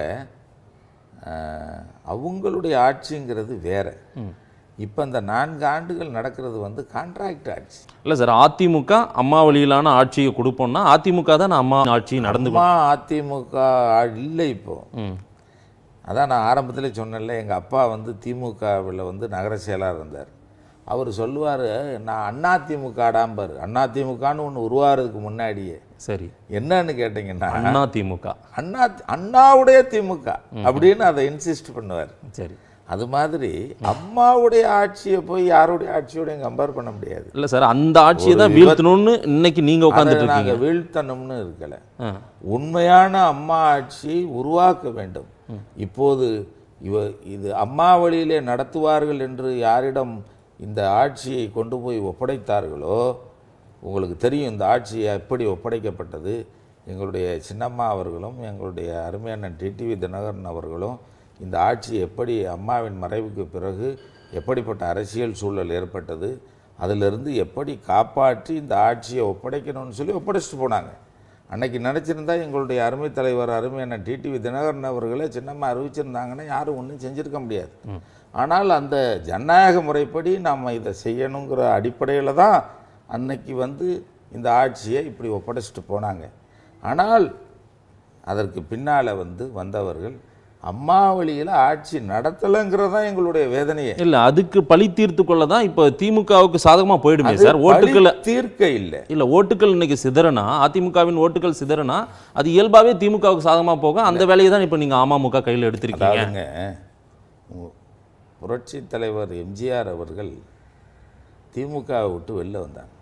அஹ், அவங்களுடைய ஆட்சிங்கிறது வேற இப்போ இந்த நான்கு ஆண்டுகள் நடக்கிறது வந்து கான்ட்ராக்ட் ஆட்சி இல்லை சார் அதிமுக அம்மா வழியிலான ஆட்சியை கொடுப்போம்னா அதிமுக தான் அம்மா ஆட்சி நடந்து அம்மா அதிமுக ஆ- இல்லை இப்போ ம் அதான் நான் ஆரம்பத்திலே சொன்னேன்ல எங்கள் அப்பா வந்து திமுகவில் வந்து நகர செயலாளர் இருந்தார் அவர் சொல்லுவார் நான் அண்ணா திமுக ஆடாம்பார் அண்ணா திமுகன்னு ஒன்று உருவாகிறதுக்கு முன்னாடியே சரி என்னன்னு கேட்டிங்கன்னா அண்ணா திமுக அண்ணா அண்ணாவுடைய திமுக அப்படின்னு அதை இன்சிஸ்ட் பண்ணுவார் சரி அது மாதிரி அம்மாவுடைய ஆட்சியை போய் யாருடைய ஆட்சியோடையும் கம்பேர் பண்ண முடியாது இல்லை சார் அந்த ஆட்சியை தான் வீழ்த்தணும்னு இன்னைக்கு நீங்கள் அதை உட்காந்துட்டு இருக்கீங்க நாங்கள் வீழ்த்தணும்னு இருக்கல ஆ உண்மையான அம்மா ஆட்சியை உருவாக்க வேண்டும் இப்போது இவ இது அம்மா வழியிலே நடத்துவார்கள் என்று யாரிடம் இந்த ஆட்சியை கொண்டு போய் ஒப்படைத்தார்களோ உங்களுக்கு தெரியும் இந்த ஆட்சி எப்படி ஒப்படைக்கப்பட்டது எங்களுடைய சின்னம்மா அவர்களும் எங்களுடைய அருமையான டிடிவி தினகரன் அவர்களும் இந்த ஆட்சி எப்படி அம்மாவின் மறைவுக்கு பிறகு எப்படிப்பட்ட அரசியல் சூழல் ஏற்பட்டது அதிலிருந்து எப்படி காப்பாற்றி இந்த ஆட்சியை ஒப்படைக்கணும்னு சொல்லி ஒப்படைச்சிட்டு போனாங்க அன்னைக்கு நினச்சிருந்தா எங்களுடைய அருமை தலைவர் அருமையான டிடிவி தினகரன் அவர்களே சின்னம்மா அறிவிச்சிருந்தாங்கன்னா யாரும் ஒன்றும் செஞ்சிருக்க முடியாது ஆனால் அந்த ஜனநாயக முறைப்படி நாம் இதை செய்யணுங்கிற அடிப்படையில் தான் அன்னைக்கு வந்து இந்த ஆட்சியை இப்படி ஒப்படைச்சிட்டு போனாங்க ஆனால் அதற்கு பின்னால் வந்து வந்தவர்கள் அம்மா வழியில் ஆட்சி நடத்தலைங்கிறது தான் எங்களுடைய வேதனையே இல்ல அதுக்கு பழி தீர்த்து கொள்ள தான் இப்போ திமுகவுக்கு சாதகமா போயிடுமே அது சார் ஓட்டுக்கள் பழி தீர்க்க இல்லை இல்ல ஓட்டுக்கள் இன்னைக்கு சிதறனா அதிமுகவின் ஓட்டுகள் சிதறனா அது இயல்பாவே திமுகவுக்கு சாதகமா போக அந்த வேலையை தான் இப்போ நீங்க அமமுக கையில் எடுத்திருக்கீங்க அதாவதுங்க உ- புரட்சி தலைவர் எம்ஜிஆர் அவர்கள் திமுகவை விட்டு வெளில வந்தாங்க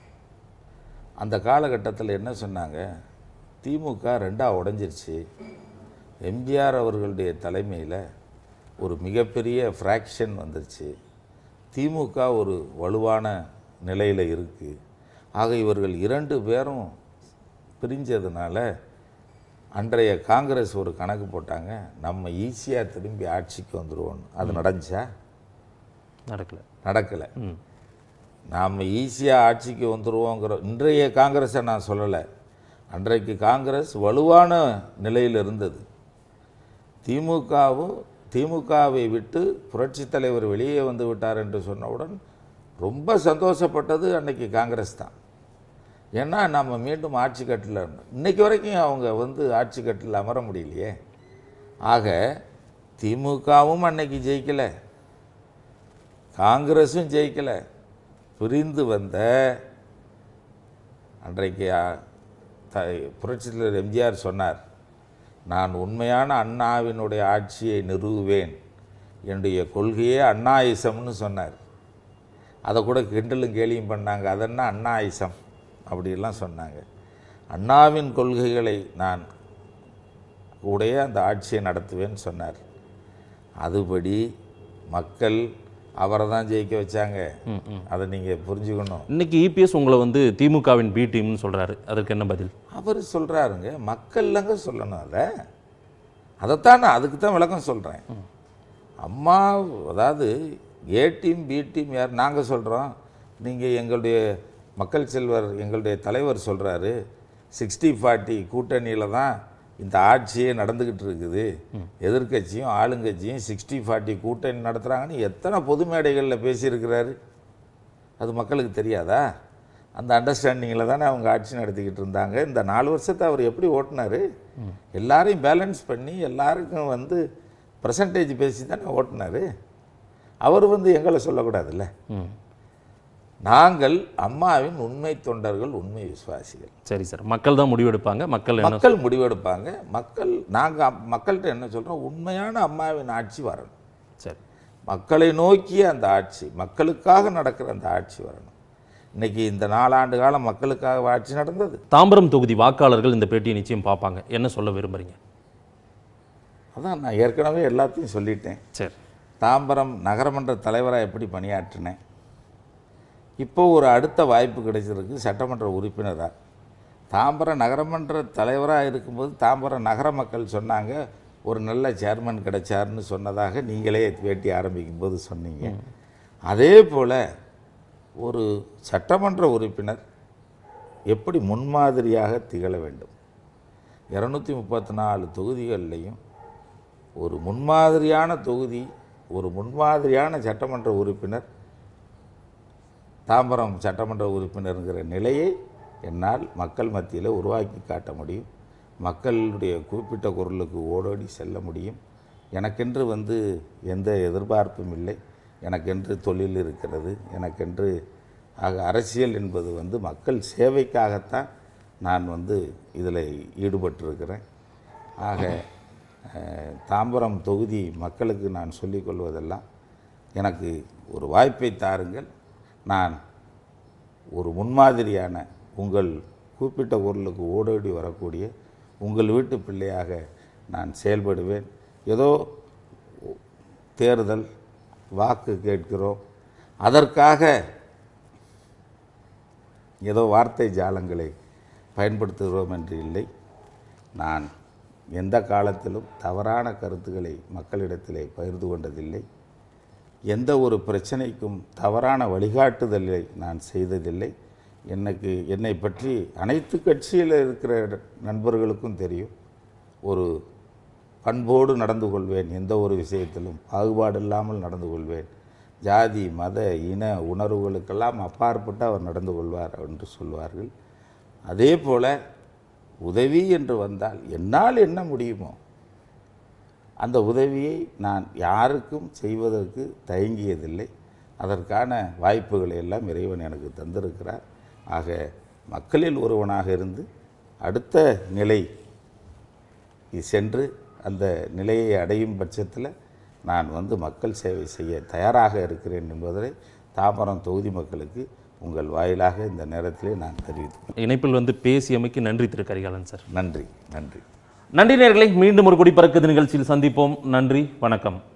அந்த காலகட்டத்தில் என்ன சொன்னாங்க திமுக ரெண்டாக உடைஞ்சிருச்சு எம்ஜிஆர் அவர்களுடைய தலைமையில் ஒரு மிகப்பெரிய ஃப்ராக்ஷன் வந்துருச்சு திமுக ஒரு வலுவான நிலையில் இருக்குது ஆக இவர்கள் இரண்டு பேரும் பிரிஞ்சதுனால அன்றைய காங்கிரஸ் ஒரு கணக்கு போட்டாங்க நம்ம ஈஸியாக திரும்பி ஆட்சிக்கு வந்துடுவோம் அது நடந்துச்சா நடக்கல நடக்கலை ம் நாம் ஈஸியாக ஆட்சிக்கு வந்துடுவோங்கிற இன்றைய காங்கிரஸை நான் சொல்லலை அன்றைக்கு காங்கிரஸ் வலுவான நிலையில் இருந்தது திமுகவும் திமுகவை விட்டு புரட்சித் தலைவர் வெளியே வந்து விட்டார் என்று சொன்னவுடன் ரொம்ப சந்தோஷப்பட்டது அன்னைக்கு காங்கிரஸ் தான் ஏன்னா நம்ம மீண்டும் ஆட்சி கட்டில் இன்னைக்கு வரைக்கும் அவங்க வந்து ஆட்சி கட்டில் அமர முடியலையே ஆக திமுகவும் அன்னைக்கு ஜெயிக்கலை காங்கிரஸும் ஜெயிக்கலை பிரிந்து வந்த அன்றைக்கு ஆ, த புரட்சித் தலைவர் எம்ஜிஆர் சொன்னார் நான் உண்மையான அண்ணாவினுடைய ஆட்சியை நிறுவுவேன் என்னுடைய கொள்கையே அண்ணாயிசம்னு சொன்னார் அதை கூட கிண்டலும் கேலியும் பண்ணாங்க அதென்ன அண்ணாயிசம் அப்படிலாம் சொன்னாங்க அண்ணாவின் கொள்கைகளை நான் உடைய அந்த ஆட்சியை நடத்துவேன்னு சொன்னார் அதுபடி மக்கள் அவரை தான் ஜெயிக்க வச்சாங்க ம், ம். அதை நீங்கள் புரிஞ்சுக்கணும் இன்னைக்கு இபிஎஸ் உங்களை வந்து திமுகவின் பி டீம்னு சொல்றாரு அதற்கு என்ன பதில் அவர் சொல்கிறாருங்க மக்கள்லங்க சொல்லணும் அதை அதைத்தான் நான் அதுக்கு தான் விளக்கம் சொல்கிறேன் அம்மா அதாவது ஏ டீம் பி டீம் யார் நாங்கள் சொல்கிறோம் நீங்கள் எங்களுடைய மக்கள் செல்வர் எங்களுடைய தலைவர் சொல்கிறாரு சிக்ஸ்டி ஃபார்ட்டி கூட்டணியில் தான் இந்த ஆட்சியே நடந்துக்கிட்டு இருக்குது எதிர்க்கட்சியும் ஆளுங்கட்சியும் சிக்ஸ்டி ஃபார்ட்டி கூட்டணி நடத்துகிறாங்கன்னு எத்தனை பொது மேடைகளில் பேசியிருக்கிறாரு அது மக்களுக்கு தெரியாதா அந்த அண்டர்ஸ்டாண்டிங்கில் தானே அவங்க ஆட்சி நடத்திக்கிட்டு இருந்தாங்க இந்த நாலு வருஷத்தை அவர் எப்படி ஓட்டினாரு எல்லாரையும் பேலன்ஸ் பண்ணி எல்லாருக்கும் வந்து பர்சன்டேஜ் பேசி தானே ஓட்டினாரு அவர் வந்து எங்களை சொல்லக்கூடாதுல்ல ம் நாங்கள் அம்மாவின் உண்மை தொண்டர்கள் உண்மை விசுவாசிகள் சரி சார் மக்கள் தான் முடிவெடுப்பாங்க மக்கள் என்ன மக்கள் முடிவெடுப்பாங்க மக்கள் நாங்கள் மக்கள்கிட்ட என்ன சொல்கிறோம் உண்மையான அம்மாவின் ஆட்சி வரணும் சரி மக்களை நோக்கிய அந்த ஆட்சி மக்களுக்காக நடக்கிற அந்த ஆட்சி வரணும் இன்னைக்கு இந்த நாலாண்டு காலம் மக்களுக்காக ஆட்சி நடந்தது தாம்பரம் தொகுதி வாக்காளர்கள் இந்த பேட்டியை நிச்சயம் பார்ப்பாங்க என்ன சொல்ல விரும்புறீங்க அதான் நான் ஏற்கனவே எல்லாத்தையும் சொல்லிட்டேன் சரி தாம்பரம் நகரமன்ற தலைவராக எப்படி பணியாற்றினேன் இப்போ ஒரு அடுத்த வாய்ப்பு கிடைச்சிருக்கு சட்டமன்ற உறுப்பினராக தாம்பரம் நகரமன்ற தலைவராக இருக்கும்போது தாம்பரம் நகர மக்கள் சொன்னாங்க ஒரு நல்ல சேர்மன் கிடைச்சாருன்னு சொன்னதாக நீங்களே பேட்டி ஆரம்பிக்கும் போது சொன்னீங்க அதே போல் ஒரு சட்டமன்ற உறுப்பினர் எப்படி முன்மாதிரியாக திகழ வேண்டும் இரநூத்தி முப்பத்தி நாலு தொகுதிகள்லையும் ஒரு முன்மாதிரியான தொகுதி ஒரு முன்மாதிரியான சட்டமன்ற உறுப்பினர் தாம்பரம் சட்டமன்ற உறுப்பினருங்கிற நிலையை என்னால் மக்கள் மத்தியில் உருவாக்கி காட்ட முடியும் மக்களுடைய குறிப்பிட்ட குரலுக்கு ஓடோடி செல்ல முடியும் எனக்கென்று வந்து எந்த எதிர்பார்ப்பும் இல்லை எனக்கென்று தொழில் இருக்கிறது எனக்கென்று ஆக அரசியல் என்பது வந்து மக்கள் சேவைக்காகத்தான் நான் வந்து இதில் ஈடுபட்டிருக்கிறேன் ஆக அஹ், தாம்பரம் தொகுதி மக்களுக்கு நான் சொல்லிக் கொள்வதெல்லாம் எனக்கு ஒரு வாய்ப்பை தாருங்கள் நான் ஒரு முன்மாதிரியான உங்கள் கூப்பிட்ட குரலுக்கு ஓடோடி வரக்கூடிய உங்கள் வீட்டு பிள்ளையாக நான் செயல்படுவேன் ஏதோ தேர்தல் வாக்கு கேட்கிறோம் அதற்காக ஏதோ வார்த்தை ஜாலங்களை பயன்படுத்துகிறோம் என்று இல்லை நான் எந்த காலத்திலும் தவறான கருத்துக்களை மக்களிடத்திலே பகிர்ந்து கொண்டதில்லை எந்த ஒரு பிரச்சனைக்கும் தவறான வழிகாட்டுதலை நான் செய்ததில்லை எனக்கு என்னை பற்றி அனைத்து கட்சியில் இருக்கிற நண்பர்களுக்கும் தெரியும் ஒரு பண்போடு நடந்து கொள்வேன் எந்த ஒரு விஷயத்திலும் பாகுபாடு இல்லாமல் நடந்து கொள்வேன் ஜாதி மத இன உணர்வுகளுக்கெல்லாம் அப்பாற்பட்டு அவர் நடந்து கொள்வார் என்று சொல்வார்கள் அதே போல் உதவி என்று வந்தால் என்னால் என்ன முடியுமோ அந்த உதவியை நான் யாருக்கும் செய்வதற்கு தயங்கியதில்லை அதற்கான வாய்ப்புகளை எல்லாம் இறைவன் எனக்கு தந்திருக்கிறார் ஆக மக்களில் ஒருவனாக இருந்து அடுத்த நிலை சென்று அந்த நிலையை அடையும் பட்சத்தில் நான் வந்து மக்கள் சேவை செய்ய தயாராக இருக்கிறேன் என்பதை தாம்பரம் தொகுதி மக்களுக்கு உங்கள் வாயிலாக இந்த நேரத்திலே நான் தெரிவித்து இணைப்பில் வந்து பேசியமைக்கு நன்றி திரு கரிகாலன் சார் நன்றி நன்றி நன்றி நேயர்களை மீண்டும் ஒரு குடிப்பறக்குது நிகழ்ச்சியில் சந்திப்போம் நன்றி வணக்கம்